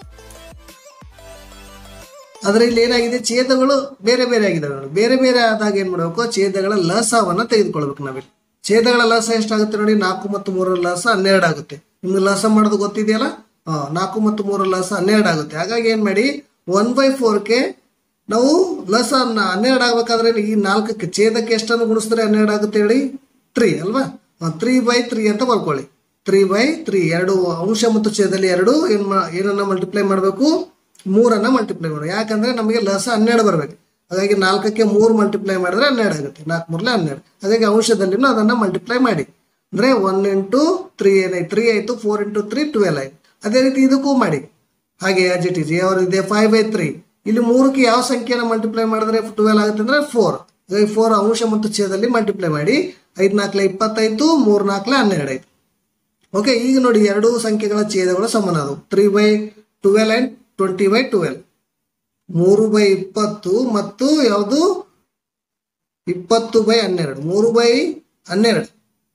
ಆದ್ರೆ ಇಲ್ಲಿ ಏನಾಗಿದೆ ಛೇದಗಳು ಬೇರೆ ಬೇರೆ ಆಗಿದಾವೆ ನೋಡಿ ಬೇರೆ ಬೇರೆ ಆದಾಗ ಏನ್ ಮಾಡ್ಬೇಕು ಛೇದಗಳ ಲಸವನ್ನ ತೆಗೆದುಕೊಳ್ಬೇಕು ನಾವಿಲ್ಲಿ ಛೇದಗಳ ಲಸ ಎಷ್ಟಾಗುತ್ತೆ ನೋಡಿ ನಾಲ್ಕು ಮತ್ತು ಮೂರರ ಲಸ ಹನ್ನೆರಡು ಆಗುತ್ತೆ ನಿಮ್ಗೆ ಲಸ ಮಾಡೋದು ಗೊತ್ತಿದೆಯಲ್ಲ ಹಾ ನಾಲ್ಕು ಮತ್ತು ಮೂರರ ಲಸ ಹನ್ನೆರಡು ಆಗುತ್ತೆ ಹಾಗಾಗಿ ಏನ್ ಮಾಡಿ ಒನ್ ಬೈ ಫೋರ್ಗೆ ನಾವು ಲಸ ಹನ್ನೆರಡು ಆಗ್ಬೇಕಾದ್ರೆ ಈ ನಾಲ್ಕಕ್ಕೆ ಛೇದಕ್ಕೆ ಎಷ್ಟನ್ನು ಗುಣಿಸಿದ್ರೆ ಹನ್ನೆರಡು ಆಗುತ್ತೆ ಹೇಳಿ ತ್ರೀ ಅಲ್ವಾ ತ್ರೀ ಬೈ ತ್ರೀ ಅಂತ ಬರ್ಕೊಳ್ಳಿ ತ್ರೀ ಬೈ ತ್ರೀ ಎರಡು ಅಂಶ ಮತ್ತು ಛೇದಲ್ಲಿ ಎರಡು ಏನ್ ಮಾ- ಏನನ್ನ ಮಲ್ಟಿಪ್ಲೈ ಮಾಡಬೇಕು ಮೂರನ್ನ ಮಲ್ಟಿಪ್ಲೈ ಮಾಡಿ ಯಾಕಂದ್ರೆ ನಮಗೆ ಲಸ ಹನ್ನೆರಡು ಬರಬೇಕು ಹಾಗಾಗಿ ನಾಲ್ಕಕ್ಕೆ ಮೂರು ಮಲ್ಟಿಪ್ಲೈ ಮಾಡಿದ್ರೆ ಹನ್ನೆರಡು ಆಗುತ್ತೆ ನಾಲ್ಕು ಮೂರಲೆ ಹನ್ನೆರಡು ಹಾಗಾಗಿ ಅಂಶದಲ್ಲಿನೂ ಅದನ್ನ ಮಲ್ಟಿಪ್ಲೈ ಮಾಡಿ ಅಂದ್ರೆ ಒನ್ ಇಂಟು ತ್ರೀ ಏನಾಯ್ತು ತ್ರೀ ಆಯ್ತು ಫೋರ್ ಇಂಟು ತ್ರೀ ಟ್ವೆಲ್ ಆಯ್ತು ಅದೇ ರೀತಿ ಇದಕ್ಕೂ ಮಾಡಿ ಹಾಗೆ ಆಸ್ ಇಟ್ ಈಸ್ ಯಾವ ಇದೆ ಫೈವ್ ಬೈ ತ್ರೀ ಇಲ್ಲಿ ಮೂರಕ್ಕೆ ಯಾವ ಸಂಖ್ಯೆನ ಮಲ್ಟಿಪ್ಲೈ ಮಾಡಿದ್ರೆ ಟ್ವೆಲ್ ಆಗುತ್ತೆ ಅಂದ್ರೆ ಫೋರ್ ಹಾಗಾಗಿ ಫೋರ್ ಅಂಶ ಮತ್ತು ಛೇದಲ್ಲಿ ಮಲ್ಟಿಪ್ಲೈ ಮಾಡಿ ಐದು ನಾಲ್ಕಲೆ ಇಪ್ಪತ್ತೈದು ಮೂರು ನಾಲ್ಕಲೆ ಹನ್ನೆರಡು ಆಯ್ತು ಓಕೆ ಈಗ ನೋಡಿ ಎರಡು ಸಂಖ್ಯೆಗಳ ಛೇದಗಳು ಸಮಾನ ಅದು three by twelve and twenty by twelve ಮೂರು ಬೈ ಇಪ್ಪತ್ತು ಮತ್ತು ಯಾವುದು ಇಪ್ಪತ್ತು ಬೈ ಹನ್ನೆರಡು ಮೂರು ಬೈ ಹನ್ನೆರಡು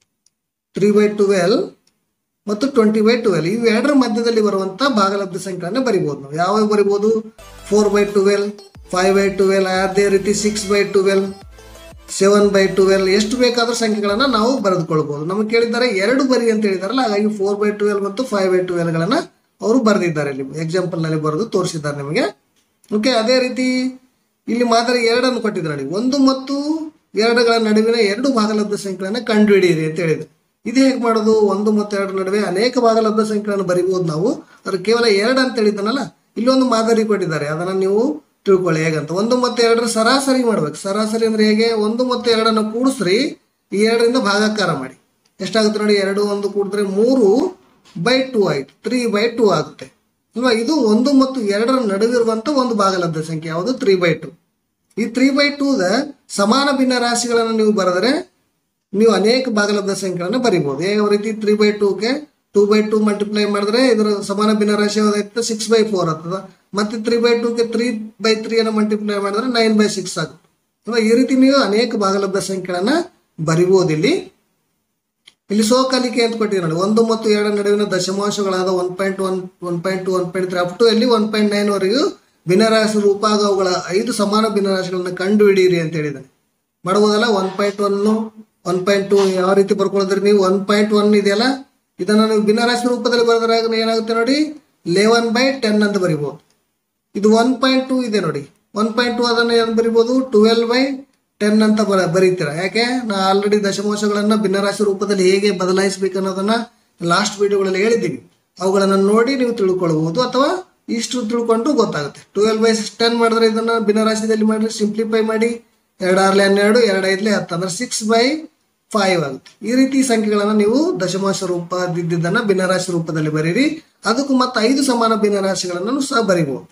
ತ್ರೀ ಬೈ ಟ್ವೆಲ್ ಮತ್ತು ಟ್ವೆಂಟಿ ಬೈ ಟ್ವೆಲ್ ಇವು ಎರಡರ ಮಧ್ಯದಲ್ಲಿ ಬರುವಂತ ಭಾಗಲಬ್ಧ ಸಂಖ್ಯೆಗಳನ್ನ ಬರಿಬೋದು ನಾವು ಯಾವಾಗ ಬರಿಬೋದು four by twelve five by twelve ಅದೇ ರೀತಿ six by twelve seven by twelve ಎಷ್ಟು ಬೇಕಾದ್ರೂ ಸಂಖ್ಯೆಗಳನ್ನ ನಾವು ಬರೆದುಕೊಳ್ಬಹುದು ನಮಗೆ ಕೇಳಿದ್ದಾರೆ ಎರಡು ಬರಿ ಅಂತ ಹೇಳಿದಾರಲ್ಲ ಹಾಗಾಗಿ ಫೋರ್ ಬೈ ಟ್ವೆಲ್ ಮತ್ತು ಫೈವ್ ಬೈ ಟ್ವೆಲ್ ಗಳನ್ನ ಅವರು ಬರೆದಿದ್ದಾರೆ ಇಲ್ಲಿ ಎಕ್ಸಾಂಪಲ್ ನಲ್ಲಿ ಬರೆದು ತೋರಿಸಿದ್ದಾರೆ ನಿಮಗೆ ಓಕೆ ಅದೇ ರೀತಿ ಇಲ್ಲಿ ಮಾದರಿ ಎರಡನ್ನು ಕೊಟ್ಟಿದ್ದಾರೆ ನೋಡಿ ಒಂದು ಮತ್ತು ಎರಡುಗಳ ನಡುವಿನ ಎರಡು ಭಾಗಲಬ್ಧ ಸಂಖ್ಯೆಗಳನ್ನ ಕಂಡುಹಿಡಿಯಿರಿ ಅಂತ ಹೇಳಿದ್ರು ಇದು ಹೇಗೆ ಮಾಡೋದು ಒಂದು ಮತ್ತು ಎರಡರ ನಡುವೆ ಅನೇಕ ಭಾಗಲಬ್ಧ ಸಂಖ್ಯೆಗಳನ್ನು ಬರಿಬಹುದು ನಾವು ಅದ್ರ ಕೇವಲ ಎರಡು ಅಂತ ಹೇಳಿದ್ದಾನಲ್ಲ ಇಲ್ಲೊಂದು ಮಾದರಿ ಕೊಟ್ಟಿದ್ದಾರೆ ಅದನ್ನ ನೀವು ತಿಳ್ಕೊಳ್ಳಿ ಹೇಗಂತ ಒಂದು ಮತ್ತು ಎರಡರ ಸರಾಸರಿ ಮಾಡ್ಬೇಕು ಸರಾಸರಿ ಅಂದ್ರೆ ಹೇಗೆ ಒಂದು ಮತ್ತು ಎರಡನ್ನು ಕೂಡಿಸ್ರಿ ಈ ಎರಡರಿಂದ ಭಾಗಾಕಾರ ಮಾಡಿ ಎಷ್ಟಾಗುತ್ತೆ ನೋಡಿ ಎರಡು ಒಂದು ಕೂಡಿದ್ರೆ ಮೂರು ಬೈ ಟೂ ಆಯ್ತು ತ್ರೀ ಬೈ ಟೂ ಆಗುತ್ತೆ ಅಲ್ವಾ ಇದು ಒಂದು ಮತ್ತು ಎರಡರ ನಡುವಿರುವಂತ ಒಂದು ಭಾಗಲಬ್ಧ ಸಂಖ್ಯೆ ಯಾವುದು ತ್ರೀ ಬೈ ಟೂ ಈ ತ್ರೀ ಬೈ ಟೂದ ಸಮಾನ ಭಿನ್ನ ರಾಶಿಗಳನ್ನು ನೀವು ಬರೆದ್ರೆ ನೀವು ಅನೇಕ ಭಾಗಲಬ್ಧ ಸಂಖ್ಯೆಗಳನ್ನು ಬರಿಬಹುದು ಯಾವ ರೀತಿ ತ್ರೀ ಬೈ ಟೂಗೆ ಟೂ ಬೈ ಟೂ ಮಲ್ಟಿಪ್ಲೈ ಮಾಡಿದ್ರೆ ಇದರ ಸಮಾನ ಭಿನ್ನ ರಾಶಿ ಯಾವ್ದಾಯ್ತದೆ ಸಿಕ್ಸ್ ಬೈ ಫೋರ್ ಆಗ್ತದ ಮತ್ತೆ ತ್ರೀ ಬೈ ಟೂಗೆ ತ್ರೀ ಬೈ ತ್ರೀ ಅನ್ನು ಮಲ್ಟಿಪ್ಲೈ ಮಾಡಿದ್ರೆ ನೈನ್ ಬೈ ಸಿಕ್ಸ್ ಆಗುತ್ತೆ ಅಲ್ವಾ ಈ ರೀತಿ ನೀವು ಅನೇಕ ಭಾಗಲಬ್ಧ ಸಂಖ್ಯೆಗಳನ್ನ ಬರಿಬಹುದು ಇಲ್ಲಿ ಇಲ್ಲಿ ಸೋ ಕಲಿಕೆ ಅಂತ ಕೊಟ್ಟಿದೆ ನೋಡಿ ಒಂದು ಮತ್ತು ಎರಡರ ನಡುವಿನ ದಶಮಾಂಶಗಳಾದ one point one one point two one point three up to ಅಲ್ಲಿ ಒನ್ ಪಾಯಿಂಟ್ ನೈನ್ ವರೆಗೂ ಭಿನ್ನರಾಶಿ ರೂಪಾಗ ಅವುಗಳ ಐದು ಸಮಾನ ಭಿನ್ನರಾಶಿಗಳನ್ನ ಕಂಡು ಹಿಡಿಯಿರಿ ಅಂತ ಹೇಳಿದ್ದಾನೆ ಮಾಡ್ಬೋದಲ್ಲ one point one one point two ಯಾವ ರೀತಿ ಬರ್ಕೊಳಿದ್ರಿ ನೀವು ಒನ್ ಪಾಯಿಂಟ್ ಒನ್ ಇದೆಯಲ್ಲ ಇದನ್ನ ನೀವು ಭಿನ್ನರಾಶಿ ರೂಪದಲ್ಲಿ ಬರೆದಾಗ ಏನಾಗುತ್ತೆ ನೋಡಿ ಲೆವೆನ್ ಬೈ ಟೆನ್ ಅಂತ ಬರಿಬಹುದು ಇದು ಒನ್ ಪಾಯಿಂಟ್ ಟೂ ಇದೆ ನೋಡಿ ಒನ್ ಪಾಯಿಂಟ್ ಟೂ ಅದನ್ನ ಏನು ಬರಿಬೋದು ಟ್ವೆಲ್ ಬೈ ಟೆನ್ ಅಂತ ಬರ ಬರೀತೀರಾ ಯಾಕೆ ನಾ ಆಲ್ರೆಡಿ ದಶಮಾಂಶಗಳನ್ನ ಭಿನ್ನರಾಶಿ ರೂಪದಲ್ಲಿ ಹೇಗೆ ಬದಲಾಯಿಸಬೇಕು ಅನ್ನೋದನ್ನ ಲಾಸ್ಟ್ ವಿಡಿಯೋಗಳಲ್ಲಿ ಹೇಳಿದ್ದೀವಿ ಅವುಗಳನ್ನ ನೋಡಿ ನೀವು ತಿಳ್ಕೊಳ್ಬಹುದು ಅಥವಾ ಇಷ್ಟು ತಿಳ್ಕೊಂಡು ಗೊತ್ತಾಗುತ್ತೆ ಟ್ವೆಲ್ ಬೈ ಟೆನ್ ಮಾಡಿದ್ರೆ ಇದನ್ನ ಭಿನ್ನರಾಶಿಯಲ್ಲಿ ಮಾಡಿ ಸಿಂಪ್ಲಿಫೈ ಮಾಡಿ ಎರಡಾರ್ಲೆ ಹನ್ನೆರಡು ಎರಡು ಐದ್ಲೆ ಹತ್ತು ಅಂದ್ರೆ ಸಿಕ್ಸ್ ಬೈ ಫೈವ್ ಆಗುತ್ತೆ ಈ ರೀತಿ ಸಂಖ್ಯೆಗಳನ್ನ ನೀವು ದಶಮಾಂಶ ರೂಪದಿದ್ದನ್ನ ಭಿನ್ನರಾಶಿ ರೂಪದಲ್ಲಿ ಬರೀರಿ ಅದಕ್ಕೂ ಮತ್ತೆ ಐದು ಸಮಾನ ಭಿನ್ನರಾಶಿಗಳನ್ನು ಸಹ ಬರಿಬಹುದು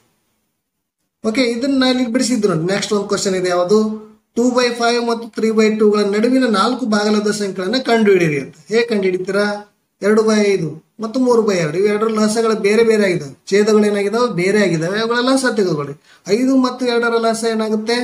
ಓಕೆ ಇದನ್ನ ನಾನು ಇಲ್ಲಿ ಬಿಡಿಸಿದ್ದು ನೋಡಿ ನೆಕ್ಸ್ಟ್ ಒಂದು ಕ್ವಶನ್ ಇದೆ ಯಾವುದು ಟೂ ಬೈ ಫೈವ್ ಮತ್ತು ತ್ರೀ ಬೈ ಟೂಗಳ ನಡುವಿನ ನಾಲ್ಕು ಭಾಗಲಬ್ಧ ಸಂಖ್ಯೆಗಳನ್ನ ಕಂಡುಹಿಡಿಯಿರಿ ಅಂತ ಹೇಗೆ ಕಂಡುಹಿಡಿತೀರಾ ಎರಡು ಬೈ ಐದು ಮತ್ತು ಮೂರು ಬೈ ಎರಡು ಇವೆರಡರ ಲಸಗಳು ಬೇರೆ ಬೇರೆ ಆಗಿದಾವೆ ಛೇದಗಳು ಏನಾಗಿದಾವೆ ಬೇರೆ ಆಗಿದಾವೆ ಅವುಗಳೆಲ್ಲ ಲಸ ತೆಗೆದುಕೊಳ್ಳಿ ಐದು ಮತ್ತು ಎರಡರ ಲಸ ಏನಾಗುತ್ತೆ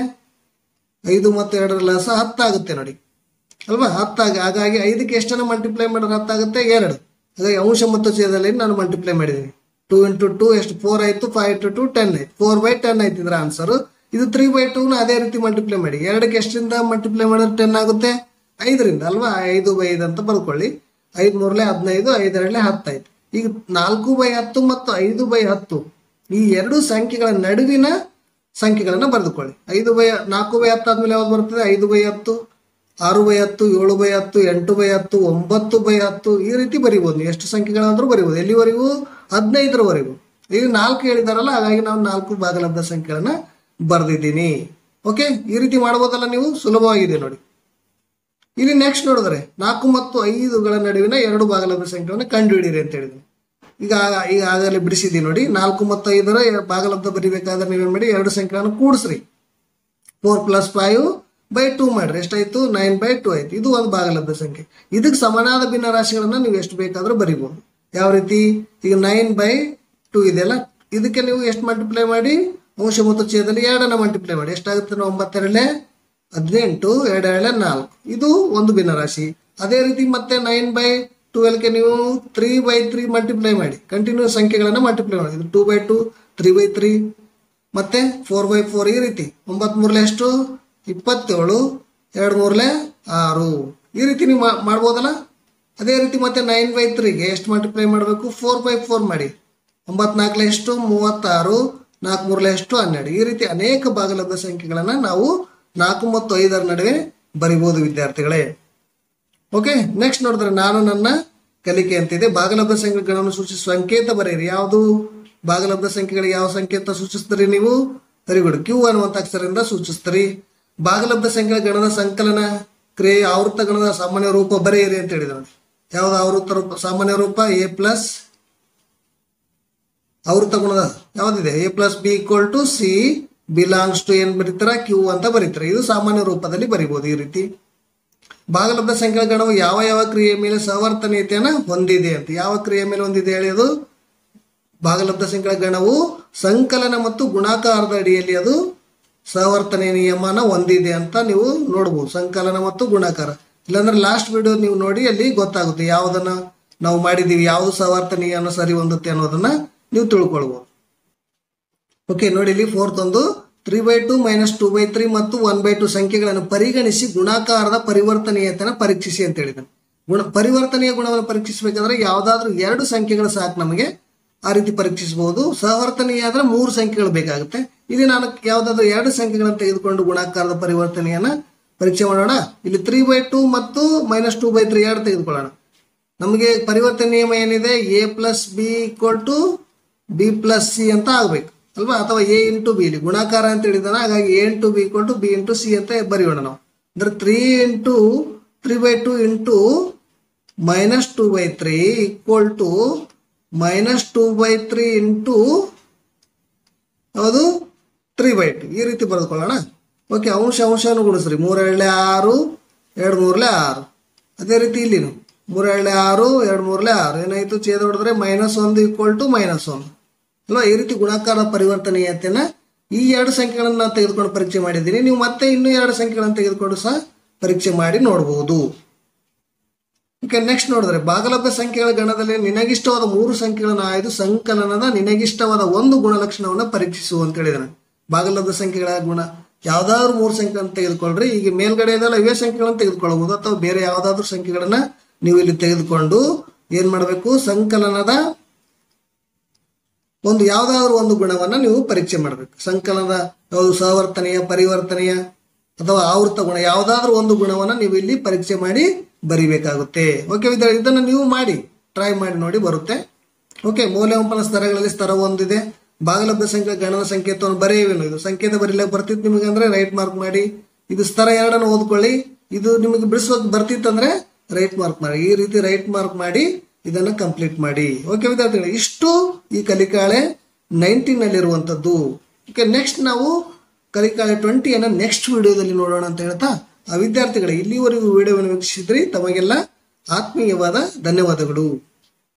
ಐದು ಮತ್ತು ಎರಡರ ಲಸ ಹತ್ತಾಗುತ್ತೆ ನೋಡಿ ಅಲ್ವಾ ಹತ್ತಾಗ ಹಾಗಾಗಿ ಐದಕ್ಕೆ ಎಷ್ಟನ್ನು ಮಲ್ಟಿಪ್ಲೈ ಮಾಡಿದ್ರೆ ಹತ್ತಾಗುತ್ತೆ ಎರಡು ಹಾಗಾಗಿ ಅಂಶ ಮತ್ತು ಛೇದದಲ್ಲಿ ನಾನು ಮಲ್ಟಿಪ್ಲೈ ಮಾಡಿದ್ದೀನಿ ಟೂ ಇಂಟು ಟೂ ಎಷ್ಟು ಫೋರ್ ಆಯ್ತು ಫೈವ್ ಇಂಟು ಟು ಟೆನ್ ಆಯ್ತು ಫೋರ್ ಬೈ ಟೆನ್ ಆಯ್ತು ಇದ್ರ ಆನ್ಸರ್ ಇದು ತ್ರೀ ಬೈ ಟೂನ ಅದೇ ರೀತಿ ಮಲ್ಟಿಪ್ಲೈ ಮಾಡಿ ಎರಡಕ್ಕೆ ಎಷ್ಟರಿಂದ ಮಲ್ಟಿಪ್ಲೈ ಮಾಡಿದ್ರೆ ಟೆನ್ ಆಗುತ್ತೆ ಐದರಿಂದ ಅಲ್ವಾ ಐದು ಬೈ ಐದು ಅಂತ ಬರ್ಕೊಳ್ಳಿ ಐದು ಮೂರಲೆ ಹದಿನೈದು ಐದರಲ್ಲೇ ಹತ್ತಾಯ್ತು ಈಗ ನಾಲ್ಕು ಬೈ ಹತ್ತು ಮತ್ತು ಐದು ಬೈ ಹತ್ತು ಈ ಎರಡು ಸಂಖ್ಯೆಗಳ ನಡುವಿನ ಸಂಖ್ಯೆಗಳನ್ನ ಬರೆದುಕೊಳ್ಳಿ ಐದು ಬೈ ನಾಲ್ಕು ಬೈ ಹತ್ತು ಆದ್ಮೇಲೆ ಯಾವ್ದು ಬರ್ತದೆ ಐದು ಬೈ ಹತ್ತು ಆರು ಬೈ ಹತ್ತು ಏಳು ಬೈ ಹತ್ತು ಎಂಟು ಬೈ ಹತ್ತು ಒಂಬತ್ತು ಬೈ ಹತ್ತು ಈ ರೀತಿ ಬರಿಬೋದು ನೀವು ಎಷ್ಟು ಸಂಖ್ಯೆಗಳಾದ್ರೂ ಬರಿಬೋದು ಎಲ್ಲಿವರೆಗೂ ಹದಿನೈದರವರೆಗೂ ಈಗ ನಾಲ್ಕು ಹೇಳಿದಾರಲ್ಲ ಹಾಗಾಗಿ ನಾವು ನಾಲ್ಕು ಭಾಗಲಬ್ಧ ಸಂಖ್ಯೆಗಳನ್ನ ಬರೆದಿದ್ದೀನಿ ಓಕೆ ಈ ರೀತಿ ಮಾಡ್ಬೋದಲ್ಲ ನೀವು ಸುಲಭವಾಗಿದೆ ನೋಡಿ ಇಲ್ಲಿ ನೆಕ್ಸ್ಟ್ ನೋಡಿದ್ರೆ ನಾಲ್ಕು ಮತ್ತು ಐದುಗಳ ನಡುವಿನ ಎರಡು ಭಾಗಲಬ್ಧ ಸಂಖ್ಯೆಯನ್ನು ಕಂಡುಹಿಡಿಯಿರಿ ಅಂತ ಹೇಳಿದ್ದೀನಿ ಈಗ ಈಗ ಆಗಲೇ ಬಿಡಿಸಿದ್ದೀವಿ ನೋಡಿ ನಾಲ್ಕು ಮತ್ತು ಐದರ ಎ- ಭಾಗಲಬ್ಧ ಬರಿಬೇಕಾದ್ರೆ ನೀವೇನ್ ಮಾಡಿ ಎರಡು ಸಂಖ್ಯೆಗಳನ್ನು ಕೂಡಿಸ್ರಿ four plus five by two ಮಾಡ್ರಿ ಎಷ್ಟಾಯ್ತು ನೈನ್ ಬೈ ಟೂ ಆಯ್ತು ಇದು ಒಂದು ಭಾಗಲಬ್ಧ ಸಂಖ್ಯೆ ಇದಕ್ಕೆ ಸಮನಾದ ಭಿನ್ನ ರಾಶಿಗಳನ್ನ ನೀವು ಎಷ್ಟು ಬೇಕಾದ್ರೂ ಬರಿಬಹುದು ಯಾವ ರೀತಿ ಈಗ ನೈನ್ ಬೈ ಟೂ ಇದೆಯಲ್ಲ ಇದಕ್ಕೆ ನೀವು ಎಷ್ಟು ಮಲ್ಟಿಪ್ಲೈ ಮಾಡಿ ಅಂಶ ಮತ್ತು ಛೇದದಲ್ಲಿ ಎರಡನ್ನ ಮಲ್ಟಿಪ್ಲೈ ಮಾಡಿ ಎಷ್ಟಾಗುತ್ತೆ ನಾವು ಒಂಬತ್ತೆರಡಲೆ ಹದಿನೆಂಟು ಎರಡು ಎರಡಲೆ ನಾಲ್ಕು ಇದು ಒಂದು ಭಿನ್ನ ರಾಶಿ ಅದೇ ರೀತಿ ಮತ್ತೆ ನೈನ್ ಬೈ ಟ್ವೆಲ್ಗೆ ನೀವು ತ್ರೀ ಬೈ ತ್ರೀ ಮಲ್ಟಿಪ್ಲೈ ಮಾಡಿ ಕಂಟಿನ್ಯೂ ಸಂಖ್ಯೆಗಳನ್ನ ಮಲ್ಟಿಪ್ಲೈ ಮಾಡಿ ಇದು two by two three by three ಮತ್ತೆ ಫೋರ್ ಬೈ ಫೋರ್ ಈ ರೀತಿ ಒಂಬತ್ ಮೂರ್ಲೆ ಎಷ್ಟು ಇಪ್ಪತ್ತೇಳು ಎರಡು ಮೂರ್ಲೆ ಆರು ಈ ರೀತಿ ನೀವು ಮಾ- ಮಾಡ್ಬೋದಲ್ಲ ಅದೇ ರೀತಿ ಮತ್ತೆ ನೈನ್ ಬೈ ತ್ರೀಗೆ ಎಷ್ಟು ಮಲ್ಟಿಪ್ಲೈ ಮಾಡಬೇಕು ಫೋರ್ ಬೈ ಫೋರ್ ಮಾಡಿ ಒಂಬತ್ ನಾಲ್ಕಲೆ ಎಷ್ಟು ಮೂವತ್ತಾರು ನಾಲ್ಕು ಮೂರ್ಲೆ ಎಷ್ಟು ಹನ್ನೆರಡು ಈ ರೀತಿ ಅನೇಕ ಭಾಗಲಬ್ಧ ಸಂಖ್ಯೆಗಳನ್ನ ನಾವು ನಾಲ್ಕು ಮತ್ತು ಐದರ ನಡುವೆ ಬರಿಬಹುದು ವಿದ್ಯಾರ್ಥಿಗಳೇ ಓಕೆ ನೆಕ್ಸ್ಟ್ ನೋಡಿದ್ರೆ ನಾನು ನನ್ನ ಕಲಿಕೆ ಅಂತಿದೆ ಭಾಗಲಬ್ಧ ಸಂಖ್ಯೆಗಳನ್ನು ಸೂಚಿಸುವ ಸಂಕೇತ ಬರೆಯಿರಿ ಯಾವುದು ಭಾಗಲಬ್ಧ ಸಂಖ್ಯೆಗಳಿಗೆ ಯಾವ ಸಂಕೇತ ಸೂಚಿಸ್ತೀರಿ ನೀವು ವೆರಿ ಗುಡ್ ಕ್ಯೂ ಅನ್ನುವಂತ ಅಕ್ಷರದಿಂದ ಸೂಚಿಸ್ತೀರಿ ಭಾಗಲಬ್ಧ ಸಂಖ್ಯೆಗಳ ಗಣದ ಸಂಕಲನ ಕ್ರಿಯೆ ಆವೃತ್ತ ಗಣದ ಸಾಮಾನ್ಯ ರೂಪ ಬರೆಯಿರಿ ಅಂತ ಹೇಳಿದ್ರು ನೋಡಿ ಯಾವ್ದು ಆವೃತ್ತ ರೂಪ ಸಾಮಾನ್ಯ ರೂಪ ಎ ಪ್ಲಸ್ ಆವೃತ್ತ ಗುಣದ ಯಾವ್ದಿದೆ A plus B equal to C belongs to ಏನ್ ಬರೀತಾರ ಕ್ಯೂ ಅಂತ ಬರೀತಾರೆ ಇದು ಸಾಮಾನ್ಯ ರೂಪದಲ್ಲಿ ಬರಿಬಹುದು ಈ ರೀತಿ ಭಾಗಲಬ್ಧ ಸಂಖ್ಯೆಗಳ ಗಣವು ಯಾವ ಯಾವ ಕ್ರಿಯೆಯ ಮೇಲೆ ಸವರ್ತನೀಯತೆಯನ್ನು ಹೊಂದಿದೆ ಅಂತ ಯಾವ ಕ್ರಿಯೆಯ ಮೇಲೆ ಹೊಂದಿದೆ ಹೇಳಿ ಅದು ಭಾಗಲಬ್ಧ ಸಂಖ್ಯೆಗಳ ಗಣವು ಸಂಕಲನ ಮತ್ತು ಗುಣಾಕಾರದ ಅಡಿಯಲ್ಲಿ ಅದು ಸವರ್ತನೆ ನಿಯಮನ ಹೊಂದಿದೆ ಅಂತ ನೀವು ನೋಡ್ಬೋದು ಸಂಕಲನ ಮತ್ತು ಗುಣಾಕಾರ ಇಲ್ಲಾಂದ್ರೆ ಲಾಸ್ಟ್ ವಿಡಿಯೋ ನೀವು ನೋಡಿ ಅಲ್ಲಿ ಗೊತ್ತಾಗುತ್ತೆ ಯಾವುದನ್ನ ನಾವು ಮಾಡಿದೀವಿ ಯಾವುದು ಸವರ್ತನೀಯನ ಸರಿ ಹೊಂದುತ್ತೆ ಅನ್ನೋದನ್ನ ನೀವು ತಿಳ್ಕೊಳ್ಬೋದು ಓಕೆ ನೋಡಿ ಇಲ್ಲಿ ಫೋರ್ತ್ ಒಂದು three by two minus two by three ಮತ್ತು ಒನ್ ಬೈ ಟು ಸಂಖ್ಯೆಗಳನ್ನು ಪರಿಗಣಿಸಿ ಗುಣಾಕಾರದ ಪರಿವರ್ತನೀಯತೆಯನ್ನು ಪರೀಕ್ಷಿಸಿ ಅಂತ ಹೇಳಿದ್ದಾನೆ ಗುಣ ಪರಿವರ್ತನೀಯ ಗುಣವನ್ನು ಪರೀಕ್ಷಿಸಬೇಕಾದ್ರೆ ಯಾವುದಾದ್ರೂ ಎರಡು ಸಂಖ್ಯೆಗಳು ಸಾಕು ನಮಗೆ ಆ ರೀತಿ ಪರೀಕ್ಷಿಸಬಹುದು ಸಹವರ್ತನೀಯ ಆದ್ರೆ ಮೂರು ಸಂಖ್ಯೆಗಳು ಬೇಕಾಗುತ್ತೆ ಇಲ್ಲಿ ನಾನು ಯಾವುದಾದ್ರೂ ಎರಡು ಸಂಖ್ಯೆಗಳನ್ನು ತೆಗೆದುಕೊಂಡು ಗುಣಾಕಾರದ ಪರಿವರ್ತನೆಯನ್ನ ಪರೀಕ್ಷೆ ಮಾಡೋಣ ಇಲ್ಲಿ ತ್ರೀ ಬೈ ಟೂ ಮತ್ತು ಮೈನಸ್ ಟೂ ಬೈ ತ್ರೀ ಎರಡು ತೆಗೆದುಕೊಳ್ಳೋಣ ನಮಗೆ ಪರಿವರ್ತನೆ ನಿಯಮ ಏನಿದೆ A plus B equal to B plus C ಅಂತ ಆಗ್ಬೇಕು ಅಲ್ವಾ ಅಥವಾ ಎ ಇಂಟು ಬಿ ಇಲ್ಲಿ ಗುಣಾಕಾರ ಅಂತ ಹೇಳಿದಾನ ಹಾಗಾಗಿ A into B equal to B into C ಅಂತ ಬರೆಯೋಣ ನಾವು ಅಂದ್ರೆ three into three by two into minus two by three equal to minus two by three into ಹೌದು ತ್ರೀ ಬೈ ಟು ಈ ರೀತಿ ಬರೆದುಕೊಳ್ಳೋಣ ಓಕೆ ಅಂಶ ಅಂಶವನ್ನು ಗುಣಿಸ್ರಿ ಮೂರೆರಳೆ ಆರು ಎರಡು ಮೂರಲೆ ಆರು ಅದೇ ರೀತಿ ಇಲ್ಲಿನು ಮೂರೆರಳೆ ಆರು ಎರಡು ಮೂರಲೆ ಆರು ಏನಾಯ್ತು ಛೇದ ಹೊಡೆದ್ರೆ ಮೈನಸ್ ಒಂದು ಈಕ್ವಲ್ ಟು ಮೈನಸ್ ಒಂದು ಅಲ್ವಾ ಈ ರೀತಿ ಗುಣಾಕಾರ ಪರಿವರ್ತನೀಯತೆನ ಈ ಎರಡು ಸಂಖ್ಯೆಗಳನ್ನು ನಾನು ತೆಗೆದುಕೊಂಡು ಪರೀಕ್ಷೆ ಮಾಡಿದ್ದೀನಿ ನೀವು ಮತ್ತೆ ಇನ್ನೂ ಎರಡು ಸಂಖ್ಯೆಗಳನ್ನು ತೆಗೆದುಕೊಂಡು ಸಹ ಪರೀಕ್ಷೆ ಮಾಡಿ ನೋಡಬಹುದು ಓಕೆ ನೆಕ್ಸ್ಟ್ ನೋಡಿದ್ರೆ ಭಾಗಲಬ್ಧ ಸಂಖ್ಯೆಗಳ ಗಣದಲ್ಲಿ ನಿನಗಿಷ್ಟವಾದ ಮೂರು ಸಂಖ್ಯೆಗಳನ್ನು ಆಯ್ದು ಸಂಕಲನದ ನಿನಗಿಷ್ಟವಾದ ಒಂದು ಗುಣಲಕ್ಷಣವನ್ನು ಪರೀಕ್ಷಿಸು ಅಂತ ಹೇಳಿದಾನೆ ಭಾಗಲಬ್ಧ ಸಂಖ್ಯೆಗಳ ಗುಣ ಯಾವ್ದಾದ್ರು ಮೂರು ಸಂಖ್ಯೆಗಳನ್ನು ತೆಗೆದುಕೊಳ್ಳ್ರಿ ಈಗ ಮೇಲ್ಗಡೆ ಇದೆಲ್ಲ ಇವೇ ಸಂಖ್ಯೆಗಳನ್ನು ತೆಗೆದುಕೊಳ್ಳಬಹುದು ಅಥವಾ ಬೇರೆ ಯಾವ್ದಾದ್ರು ಸಂಖ್ಯೆಗಳನ್ನ ನೀವು ಇಲ್ಲಿ ತೆಗೆದುಕೊಂಡು ಏನ್ ಮಾಡಬೇಕು ಸಂಕಲನದ ಒಂದು ಯಾವ್ದಾದ್ರು ಒಂದು ಗುಣವನ್ನ ನೀವು ಪರೀಕ್ಷೆ ಮಾಡಬೇಕು ಸಂಕಲನದ ಯಾವುದು ಸಹವರ್ತನೆಯ ಪರಿವರ್ತನೆಯ ಅಥವಾ ಆವೃತ ಗುಣ ಯಾವ್ದಾದ್ರು ಒಂದು ಗುಣವನ್ನ ನೀವು ಇಲ್ಲಿ ಪರೀಕ್ಷೆ ಮಾಡಿ ಬರಿಬೇಕಾಗುತ್ತೆ ಓಕೆ ವಿದ್ಯಾರ್ಥಿ ಇದನ್ನು ನೀವು ಮಾಡಿ ಟ್ರೈ ಮಾಡಿ ನೋಡಿ ಬರುತ್ತೆ ಓಕೆ ಮೌಲ್ಯಮಾಪನ ಸ್ತರಗಳಲ್ಲಿ ಸ್ತರ ಒಂದಿದೆ ಭಾಗಲಬ್ಧ ಸಂಖ್ಯೆ ಗಣನ ಸಂಕೇತವನ್ನು ಬರೆಯುವೇನು ಇದು ಸಂಕೇತ ಬರೀಲಿಕ್ಕೆ ಬರ್ತಿತ್ತು ನಿಮಗೆ ಅಂದ್ರೆ ರೈಟ್ ಮಾರ್ಕ್ ಮಾಡಿ ಇದು ಸ್ತರ ಎರಡನ್ನು ಓದ್ಕೊಳ್ಳಿ ಇದು ನಿಮಗೆ ಬಿಡಿಸೋಕೆ ಬರ್ತಿತ್ತಂದ್ರೆ ರೈಟ್ ಮಾರ್ಕ್ ಮಾಡಿ ಈ ರೀತಿ ರೈಟ್ ಮಾರ್ಕ್ ಮಾಡಿ ಇದನ್ನು ಕಂಪ್ಲೀಟ್ ಮಾಡಿ ಓಕೆ ವಿದ್ಯಾರ್ಥಿಗಳು ಇಷ್ಟು ಈ ಕಲಿಕಾಳೆ ನೈನ್ಟೀನ್ ನಲ್ಲಿರುವಂಥದ್ದು ಓಕೆ ನೆಕ್ಸ್ಟ್ ನಾವು ಕಲಿಕಾಳೆ ಟ್ವೆಂಟಿಯನ್ನು ನೆಕ್ಸ್ಟ್ ವಿಡಿಯೋದಲ್ಲಿ ನೋಡೋಣ ಅಂತ ಹೇಳ್ತಾ ಆ ವಿದ್ಯಾರ್ಥಿಗಳೇ ಇಲ್ಲಿವರೆಗೂ ವಿಡಿಯೋವನ್ನು ವೀಕ್ಷಿಸಿದ್ರಿ ತಮಗೆಲ್ಲ ಆತ್ಮೀಯವಾದ ಧನ್ಯವಾದಗಳು